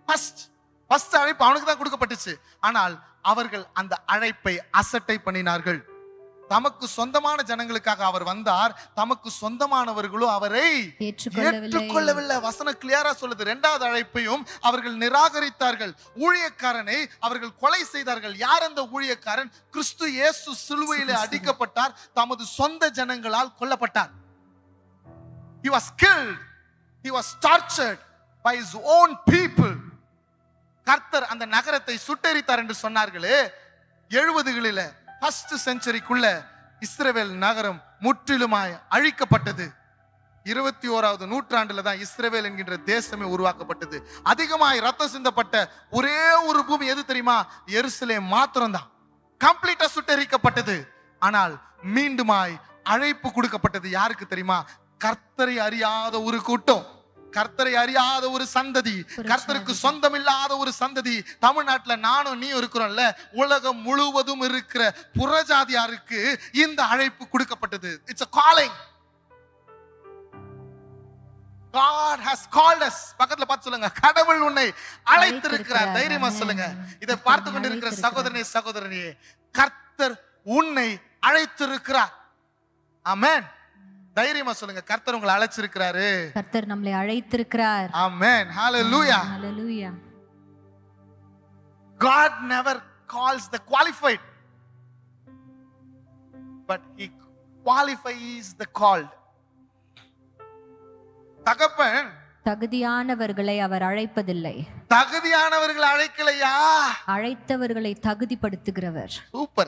Speaker 1: first first அழைப்பு அவனுக்கு தான் கொடுக்கப்பட்டுச்சு ஆனால் அவர்கள் அந்த அழைப்பை அசட்டை பண்ணினார்கள் தமக்கு சொந்தமான ஜனங்களுக்காக அவர் வந்தார் தமக்கு சொந்தமானவர்களோ அவரை
Speaker 2: ஏற்றுக்கொள்ளவில்லை
Speaker 1: ஏற்றுக்கொள்ளவில்லை வசனம் கிளியரா சொல்லுது இரண்டாவது அழைப்பையும் அவர்கள் நிராகரித்தார்கள் ஊழியக்காரனை அவர்கள் கொலை செய்தார்கள் யார் அந்த ஊழியக்காரன் கிறிஸ்து இயேசு சிலுவையிலே அடிக்கப்பட்டார் தமது சொந்த ஜனங்களால் கொல்லப்பட்டார் he was killed he was tortured by his own people கர்த்தர் அந்த நகரத்தை சுட்டெரித்தார் என்று சொன்னார்களே எழுபதுகளில ஃபர்ஸ்ட் செஞ்சுரிக்குள்ள இஸ்ரவேல் நகரம் முற்றிலுமாய் அழிக்கப்பட்டது இருபத்தி ஓராவது நூற்றாண்டுல தான் இஸ்ரவேல் என்கின்ற தேசமே உருவாக்கப்பட்டது அதிகமாய் ரத்தம் சிந்தப்பட்ட ஒரே ஒரு பூமி எது தெரியுமா எருசலேம் மாத்திரம்தான் கம்ப்ளீட்டா சுட்டெரிக்கப்பட்டது ஆனால் மீண்டுமாய் அழைப்பு கொடுக்கப்பட்டது யாருக்கு தெரியுமா கர்த்தரை அறியாத ஒரு கூட்டம் கர்த்தரை அறியாத ஒரு சந்ததி கர்த்தருக்கு சொந்தம் இல்லாத ஒரு சந்ததி தமிழ்நாட்டுல நானும் நீ இருக்கிறோம்ல உலகம் முழுவதும் இருக்கிற புறஜாதியாருக்கு இந்த அழைப்பு கொடுக்கப்பட்டது it's a calling God has called us பக்கத்துல பார்த்து சொல்லுங்க கடவுள் உன்னை அழைத்திருக்கிறார் தைரியமா சொல்லுங்க இதை பார்த்து கொண்டிருக்கிற சகோதரனே சகோதரனே கர்த்தர் உன்னை அழைத்திருக்கிறார் ஆமென் தைரியமா சொல்லுங்க கர்த்தர் உங்களை அழைச்சிருக்கிறாரு
Speaker 2: கர்த்தர் நம்மளை அழைத்திருக்கிறார்
Speaker 1: ஆமென் ஹalleluya
Speaker 2: ஹalleluya
Speaker 1: God never calls the qualified but he qualifies the called தகப்பன்
Speaker 2: தகுதியானவர்களை அவர் அழைப்பதில்லை
Speaker 1: தகுதியானவர்கள் அழைக்கலையா
Speaker 2: அழைத்தவர்களை தகுதிப்படுத்துகிறவர்
Speaker 1: சூப்பர்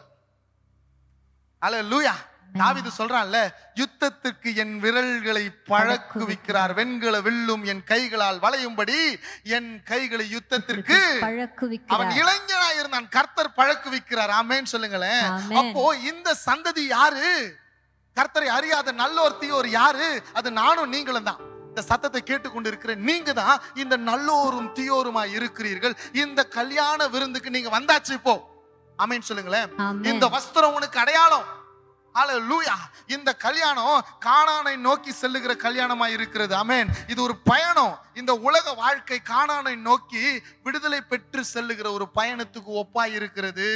Speaker 1: ஹalleluya தாவீது சொல்றான்ல யுத்தத்துக்கு என் விரல்களை பழக்குவிக்கிறார் வெண்கல வில்லும் என் கைகளால் வளையும்படி என் கைகளை யுத்தத்திற்கு அவன்
Speaker 2: பழக்குவிக்கிறார்
Speaker 1: இளைஞனா இருந்தான் கர்த்தர் பழக்குவிக்கிறார் ஆமென் சொல்லுங்களேன்
Speaker 2: ஆமென்.
Speaker 1: அப்போ இந்த சந்ததி யாரு கர்த்தரை அறியாத நல்லோர் தீயோர் யாரு அது நானும் நீங்களும் தான் இந்த சத்தத்தை கேட்டுக்கொண்டு இருக்கிற நீங்க தான் இந்த நல்லோரும் தீயோருமா இருக்கிறீர்கள் இந்த கல்யாண விருந்துக்கு நீங்க வந்தாச்சு இப்போ ஆமென் சொல்லுங்களேன்
Speaker 2: ஆமென்.
Speaker 1: இந்த வஸ்திரம் உனக்கு அடையாளம் ஹalleluya இந்த கல்யாணம் கானானை நோக்கி செல்லுகிற கல்யாணமா இருக்கிறது ஆமென் இது ஒரு பயணம் இந்த உலக வாழ்க்கை கானானை நோக்கி விடுதலை பெற்று செல்லுகிற ஒரு பயணத்துக்கு ஒப்பா இருக்கிறது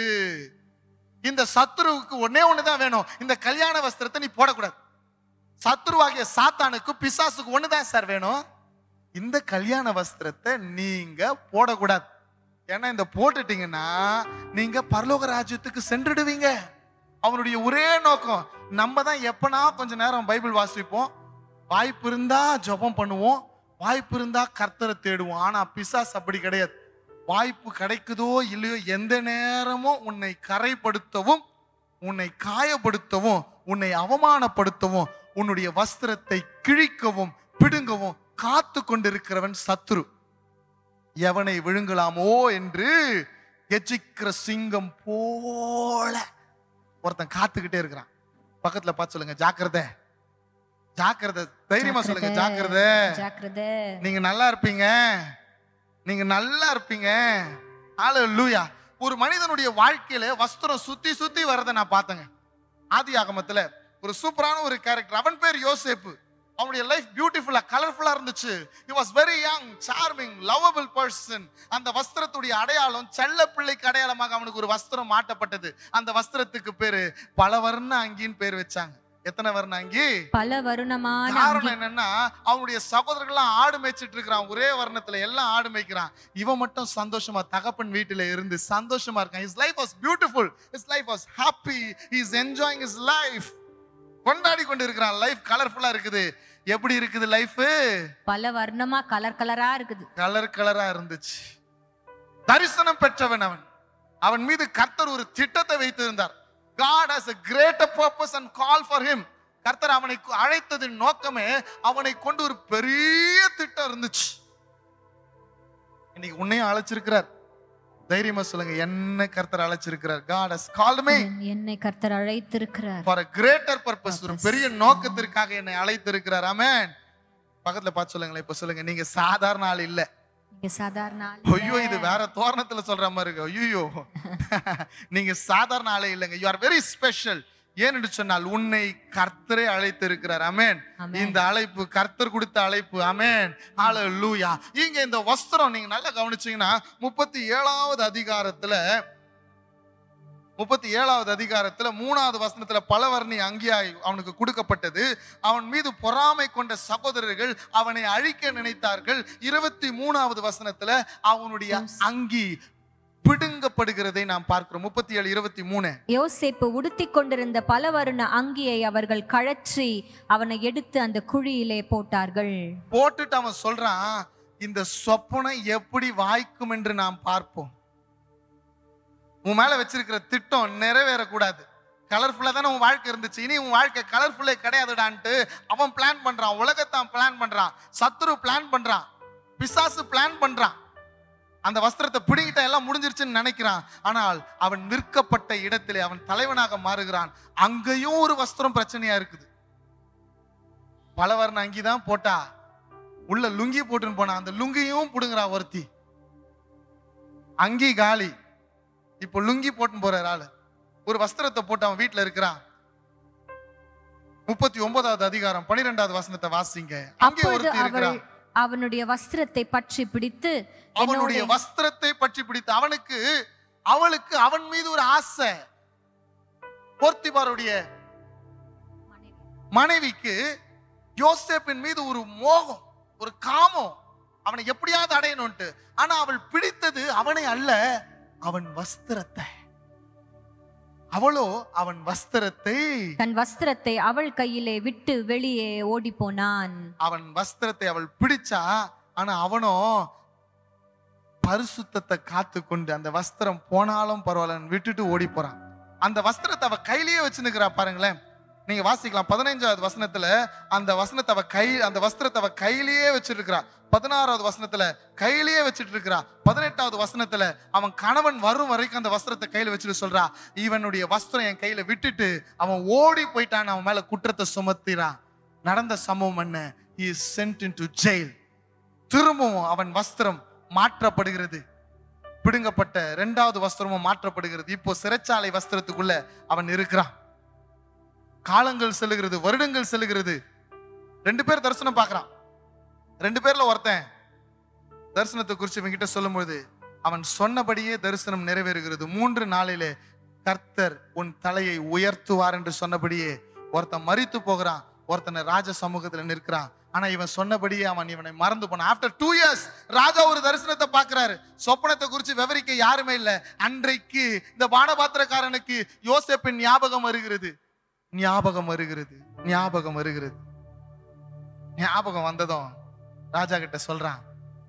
Speaker 1: இந்த சத்துருவுக்கு ஒண்ணே ஒண்ணுதான் வேணும் இந்த கல்யாண வஸ்திரத்தை நீ போடக்கூடாது சத்துருவாகிய சாத்தானுக்கு பிசாசுக்கு ஒண்ணுதான் சார் வேணும் இந்த கல்யாண வஸ்திரத்தை நீங்க போடக்கூடாது ஏன்னா இந்த போட்டுட்டீங்கன்னா நீங்க பரலோக ராஜ்யத்துக்கு சென்றுடுவீங்க அவனுடைய ஒரே நோக்கம் நம்ம தான் எப்பனா கொஞ்ச நேரம் பைபிள் வாசிப்போம் வாய்ப்பு இருந்தா ஜெபம் பண்ணுவோம் வாய்ப்பு இருந்தா கர்த்தரை தேடுவோம் ஆனா பிசாஸ் அப்படி கிடையாது வாய்ப்பு கிடைக்குதோ இல்லையோ எந்த நேரமும் உன்னை கரைப்படுத்தவும் உன்னை காயப்படுத்தவும் உன்னை அவமானப்படுத்தவும் உன்னுடைய வஸ்திரத்தை கிழிக்கவும் பிடுங்கவும் காத்து கொண்டிருக்கிறவன் சத்துரு எவனை விழுங்கலாமோ என்று எச்சிக்கிற சிங்கம் போல ஒருத்தன் காத்துக்கிட்டே இருக்கிறான் பக்கத்துல பார்த்து சொல்லுங்க ஜாக்கிரதை ஜாக்கிரதை தைரியமா சொல்லுங்க ஜாக்கிரதை
Speaker 2: ஜாக்கிரதை
Speaker 1: நீங்க நல்லா இருப்பீங்க நீங்க நல்லா இருப்பீங்க ஹalleluya ஒரு மனிதனுடைய வாழ்க்கையில வஸ்திரம் சுத்தி சுத்தி வரதை நான் பார்த்தேங்க ஆதி ஆகமத்துல ஒரு சூப்பரான ஒரு கேரக்டர் அவன் பேர் யோசேப்பு அவனுடைய லைஃப் பியூட்டிஃபுல்லா கலர்ஃபுல்லா இருந்துச்சு he was very young charming lovable person அந்த வஸ்திரத்துடைய அடையாளம் செல்ல பிள்ளைக்கு அடையாளமாக அவனுக்கு ஒரு வஸ்திரம் மாட்டப்பட்டது அந்த வஸ்திரத்துக்கு பேரு பல வர்ண அங்கின்னு பேர் வச்சாங்க எத்தனை வர்ண அங்கி
Speaker 2: பல வருணமான
Speaker 1: காரணம் என்னன்னா அவனுடைய சகோதரர்கள்லாம் ஆடு மேய்ச்சிட்டு இருக்கிறான் ஒரே வர்ணத்துல எல்லாம் ஆடு மேய்க்கிறான் இவன் மட்டும் சந்தோஷமா தகப்பன் வீட்டுல இருந்து சந்தோஷமா இருக்கான் his life was beautiful his life was happy he is enjoying his life கொண்டாடி கொண்டு இருக்கிறான் லைஃப் கலர்ஃபுல்லா இருக்குது எப்படி இருக்குது லைஃப்
Speaker 2: பல வர்ணமா கலர் கலரா இருக்குது
Speaker 1: கலர் கலரா இருந்துச்சு தரிசனம் பெற்றவன் அவன் அவன் மீது கர்த்தர் ஒரு திட்டத்தை வைத்திருந்தார் God has a greater purpose and call for him கர்த்தர் அவனை கு- அழைத்ததின் நோக்கமே அவனை கொண்டு ஒரு பெரிய திட்டம் இருந்துச்சு இன்னைக்கு உன்னையும் அழைச்சிருக்கிறார் தைரியமா சொல்லுங்க என்ன கர்த்தர் அழைச்சிருக்கிறார் God has called me
Speaker 2: என்- என்னை கர்த்தர் அழைத்திருக்கிறார்
Speaker 1: for a greater purpose ஒரு பெரிய நோக்கத்திற்காக என்னை அழைத்திருக்கிறார் ஆமென் பக்கத்துல பார்த்து சொல்லுங்களேன் இப்ப சொல்லுங்க நீங்க சாதாரண ஆள் இல்ல
Speaker 2: நீங்க சாதாரண ஆள்
Speaker 1: ஐயோ இது வேற தோரணத்துல சொல்ற மாதிரி இருக்கு ஐயோ நீங்க சாதாரண ஆளே இல்லைங்க யூ ஆர் வெரி ஸ்பெஷல் ஏனென்று சொன்னால் உன்னை கர்த்தரே அழைத்து இருக்கிறார் அமேன்
Speaker 2: ஆமென்.
Speaker 1: இந்த அழைப்பு கர்த்தர் கொடுத்த அழைப்பு அமேன் ஹalleluya இங்க இந்த வஸ்திரம் நீங்க நல்லா கவனிச்சீங்கன்னா முப்பத்தி ஏழாவது அதிகாரத்துல முப்பத்தி ஏழாவது அதிகாரத்துல மூணாவது வசனத்துல பலவர்ணி அங்கியாய் அவனுக்கு கொடுக்கப்பட்டது அவன் மீது பொறாமை கொண்ட சகோதரர்கள் அவனை அழிக்க நினைத்தார்கள் இருபத்தி மூணாவது வசனத்துல அவனுடைய அங்கி பிடுங்கப்படுகிறதை நாம் பார்க்கிறோம் முப்பத்தி ஏழு இருபத்தி மூணு
Speaker 2: யோசேப்பு உடுத்திக் கொண்டிருந்த பல வருண அங்கியை அவர்கள் கழற்றி அவனை எடுத்து அந்த குழியிலே போட்டார்கள்
Speaker 1: போட்டுட்டு அவன் சொல்றான் இந்த சொப்பனை எப்படி வாய்க்கும் என்று நாம் பார்ப்போம் உன் மேல வச்சிருக்கிற திட்டம் நிறைவேறக்கூடாது கலர்ஃபுல்லா தானே உன் வாழ்க்கை இருந்துச்சு இனி உன் வாழ்க்கை கலர்ஃபுல்லே கிடையாதுடான்ட்டு அவன் பிளான் பண்றான் உலகத்தான் பிளான் பண்றான் சத்துரு பிளான் பண்றான் பிசாசு பிளான் பண்றான் அந்த வஸ்திரத்தை பிடிங்கிட்ட எல்லாம் முடிஞ்சிருச்சுன்னு நினைக்கிறான் ஆனால் அவன் நிற்கப்பட்ட இடத்திலே அவன் தலைவனாக மாறுகிறான் அங்கேயும் ஒரு வஸ்திரம் பிரச்சனையா இருக்குது பலவர்ண அங்கிதான் போட்டா உள்ள லுங்கி போட்டுன்னு போனா அந்த லுங்கியும் புடுங்குறா ஒருத்தி அங்கி காலி இப்போ லுங்கி போட்டுன்னு போறாரு ஆளு ஒரு வஸ்திரத்தை போட்டு அவன் வீட்டுல இருக்கிறான் முப்பத்தி ஒன்பதாவது அதிகாரம் பனிரெண்டாவது வசனத்தை வாசிங்க அங்கே
Speaker 2: அப்பொழுது
Speaker 1: ஒருத்தி
Speaker 2: அவள்
Speaker 1: இருக்கிறான்
Speaker 2: அவனுடைய வஸ்திரத்தை பற்றி பிடித்து
Speaker 1: அவனுடைய
Speaker 2: என்னோட-
Speaker 1: வஸ்திரத்தை பற்றி பிடித்து அவனுக்கு அவளுக்கு அவன் மீது ஒரு ஆசை போர்த்திபாருடைய மனைவிக்கு யோசேப்பின் மீது ஒரு மோகம் ஒரு காமம் அவனை எப்படியாவது அடையணும்ட்டு ஆனா அவள் பிடித்தது அவனை அல்ல அவன் வஸ்திரத்தை அவளோ அவன் வஸ்திரத்தை
Speaker 2: தன் வஸ்திரத்தை அவள் கையிலே விட்டு வெளியே ஓடி போனான்
Speaker 1: அவன் வஸ்திரத்தை அவள் பிடிச்சா ஆனா அவனோ பரிசுத்தத்தை காத்து கொண்டு அந்த வஸ்திரம் போனாலும் பரவாயில்லன்னு விட்டுட்டு ஓடி போறான் அந்த வஸ்திரத்தை அவ கையிலேயே வச்சுன்னுக்கிறா பாருங்களேன் நீங்க வாசிக்கலாம் பதினைஞ்சாவது வசனத்துல அந்த வசனத்தை அவ கை அந்த வஸ்திரத்தை அவ கையிலேயே வச்சிருக்கிறா பதினாறாவது வசனத்துல கையிலேயே வச்சிட்டு இருக்கிறா பதினெட்டாவது வசனத்துல அவன் கணவன் வரும் வரைக்கும் அந்த வஸ்திரத்தை கையில வச்சுட்டு சொல்றா இவனுடைய வஸ்திரம் என் கையில விட்டுட்டு அவன் ஓடி போயிட்டான் அவன் மேல குற்றத்தை சுமத்திறான் நடந்த சம்பவம் என்ன he is sent into jail திரும்பவும் அவன் வஸ்திரம் மாற்றப்படுகிறது பிடுங்கப்பட்ட இரண்டாவது வஸ்திரமும் மாற்றப்படுகிறது இப்போ சிறைச்சாலை வஸ்திரத்துக்குள்ள அவன் இருக்கிறான் காலங்கள் செல்லுகிறது வருடங்கள் செல்லுகிறது ரெண்டு பேர் தரிசனம் பார்க்கறான் ரெண்டு பேர்ல ஒருத்தன் தரிசனத்தை குறித்து இவங்கிட்ட சொல்லும்போது அவன் சொன்னபடியே தரிசனம் நிறைவேறுகிறது மூன்று நாளிலே கர்த்தர் உன் தலையை உயர்த்துவார் என்று சொன்னபடியே ஒருத்தன் மரித்து போகிறான் ஒருத்தனை ராஜ சமூகத்துல நிற்கிறான் ஆனா இவன் சொன்னபடியே அவன் இவனை மறந்து போனான் ஆஃப்டர் டூ இயர்ஸ் ராஜா ஒரு தரிசனத்தை பார்க்கிறாரு சொப்பனத்தை குறித்து விவரிக்க யாருமே இல்லை அன்றைக்கு இந்த பானபாத்திரக்காரனுக்கு யோசேப்பின் ஞாபகம் வருகிறது ஞாபகம் வருகிறது ஞாபகம் வருகிறது ஞாபகம் வந்ததும் ராஜா கிட்ட சொல்றான்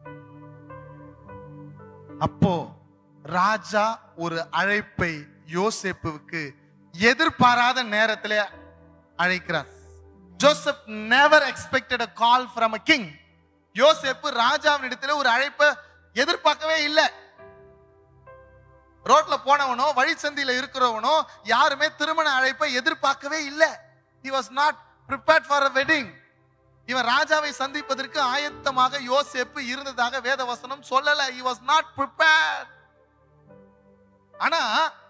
Speaker 1: அப்போ ராஜா ஒரு அழைப்பை யோசேப்புவுக்கு எதிர்பாராத நேரத்திலே அழைக்கிறார் Joseph never expected a call from a king யோசேப்பு ராஜாவின் இடத்துல ஒரு அழைப்பை எதிர்பார்க்கவே இல்லை ரோட்ல போனவனோ வழிச்சந்தியில இருக்கிறவனோ யாருமே திருமண அழைப்பை எதிர்பார்க்கவே இல்லை he was not prepared for a wedding இவன் ராஜாவை சந்திப்பதற்கு ஆயத்தமாக யோசேப்பு இருந்ததாக வேதவசனம் சொல்லல he was not prepared ஆனா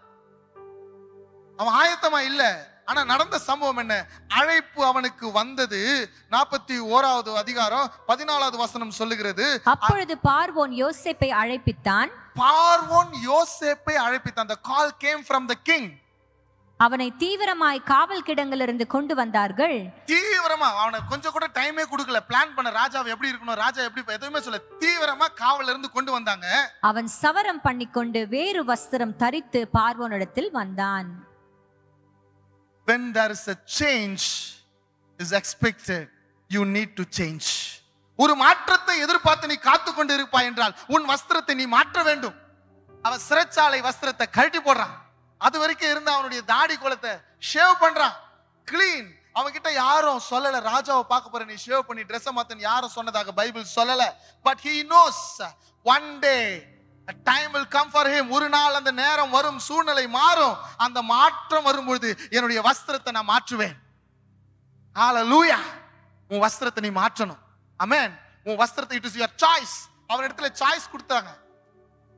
Speaker 1: அவன் ஆயத்தமா இல்ல ஆனா நடந்த சம்பவம் என்ன அழைப்பு அவனுக்கு வந்தது நாற்பத்தி ஓராவது அதிகாரம் பதினாலாவது வசனம் சொல்லுகிறது
Speaker 2: அப்பொழுது பார்வோன் யோசேப்பை அழைப்பித்தான்
Speaker 1: பார்வோன் யோசேப்பை அழைப்பித்தான் அந்த call came from the king
Speaker 2: அவனை தீவிரமாய் காவல் கிடங்கிலிருந்து கொண்டு வந்தார்கள்
Speaker 1: தீவிரமா அவனை கொஞ்சம் கூட டைமே கொடுக்கல பிளான் பண்ண ராஜா எப்படி இருக்கணும் ராஜா எப்படி எதுவுமே சொல்ல தீவிரமா காவல்ல இருந்து கொண்டு வந்தாங்க
Speaker 2: அவன் சவரம் பண்ணிக்கொண்டு வேறு வஸ்திரம் தரித்து பார்வோனிடத்தில் வந்தான்
Speaker 1: when there is a change is expected you need to change ஒரு மாற்றத்தை எதிர்பார்த்து நீ காத்து கொண்டு இருப்பாய் என்றால் உன் வஸ்திரத்தை நீ மாற்ற வேண்டும் அவன் சிறைச்சாலை வஸ்திரத்தை கழட்டி போடுறான் அது வரைக்கும் இருந்த அவனுடைய தாடி குலத்தை ஷேவ் பண்றான் கிளீன் அவன்கிட்ட யாரும் சொல்லல ராஜாவை பார்க்க போற நீ ஷேவ் பண்ணி ட்ரெஸ் மாத்தன்னு யாரும் சொன்னதாக பைபிள் சொல்லல but he knows one day a time will come for him ஒரு நாள் அந்த நேரம் வரும் சூழ்நிலை மாறும் அந்த மாற்றம் வரும்பொழுது என்னுடைய வஸ்திரத்தை நான் மாற்றுவேன் ஹalleluya உன் வஸ்திரத்தை நீ மாற்றணும் அமேன் உன் வஸ்திரத்தை இட் இஸ் யுவர் சாய்ஸ் அவன் இடத்துல சாய்ஸ் கொடுத்தாங்க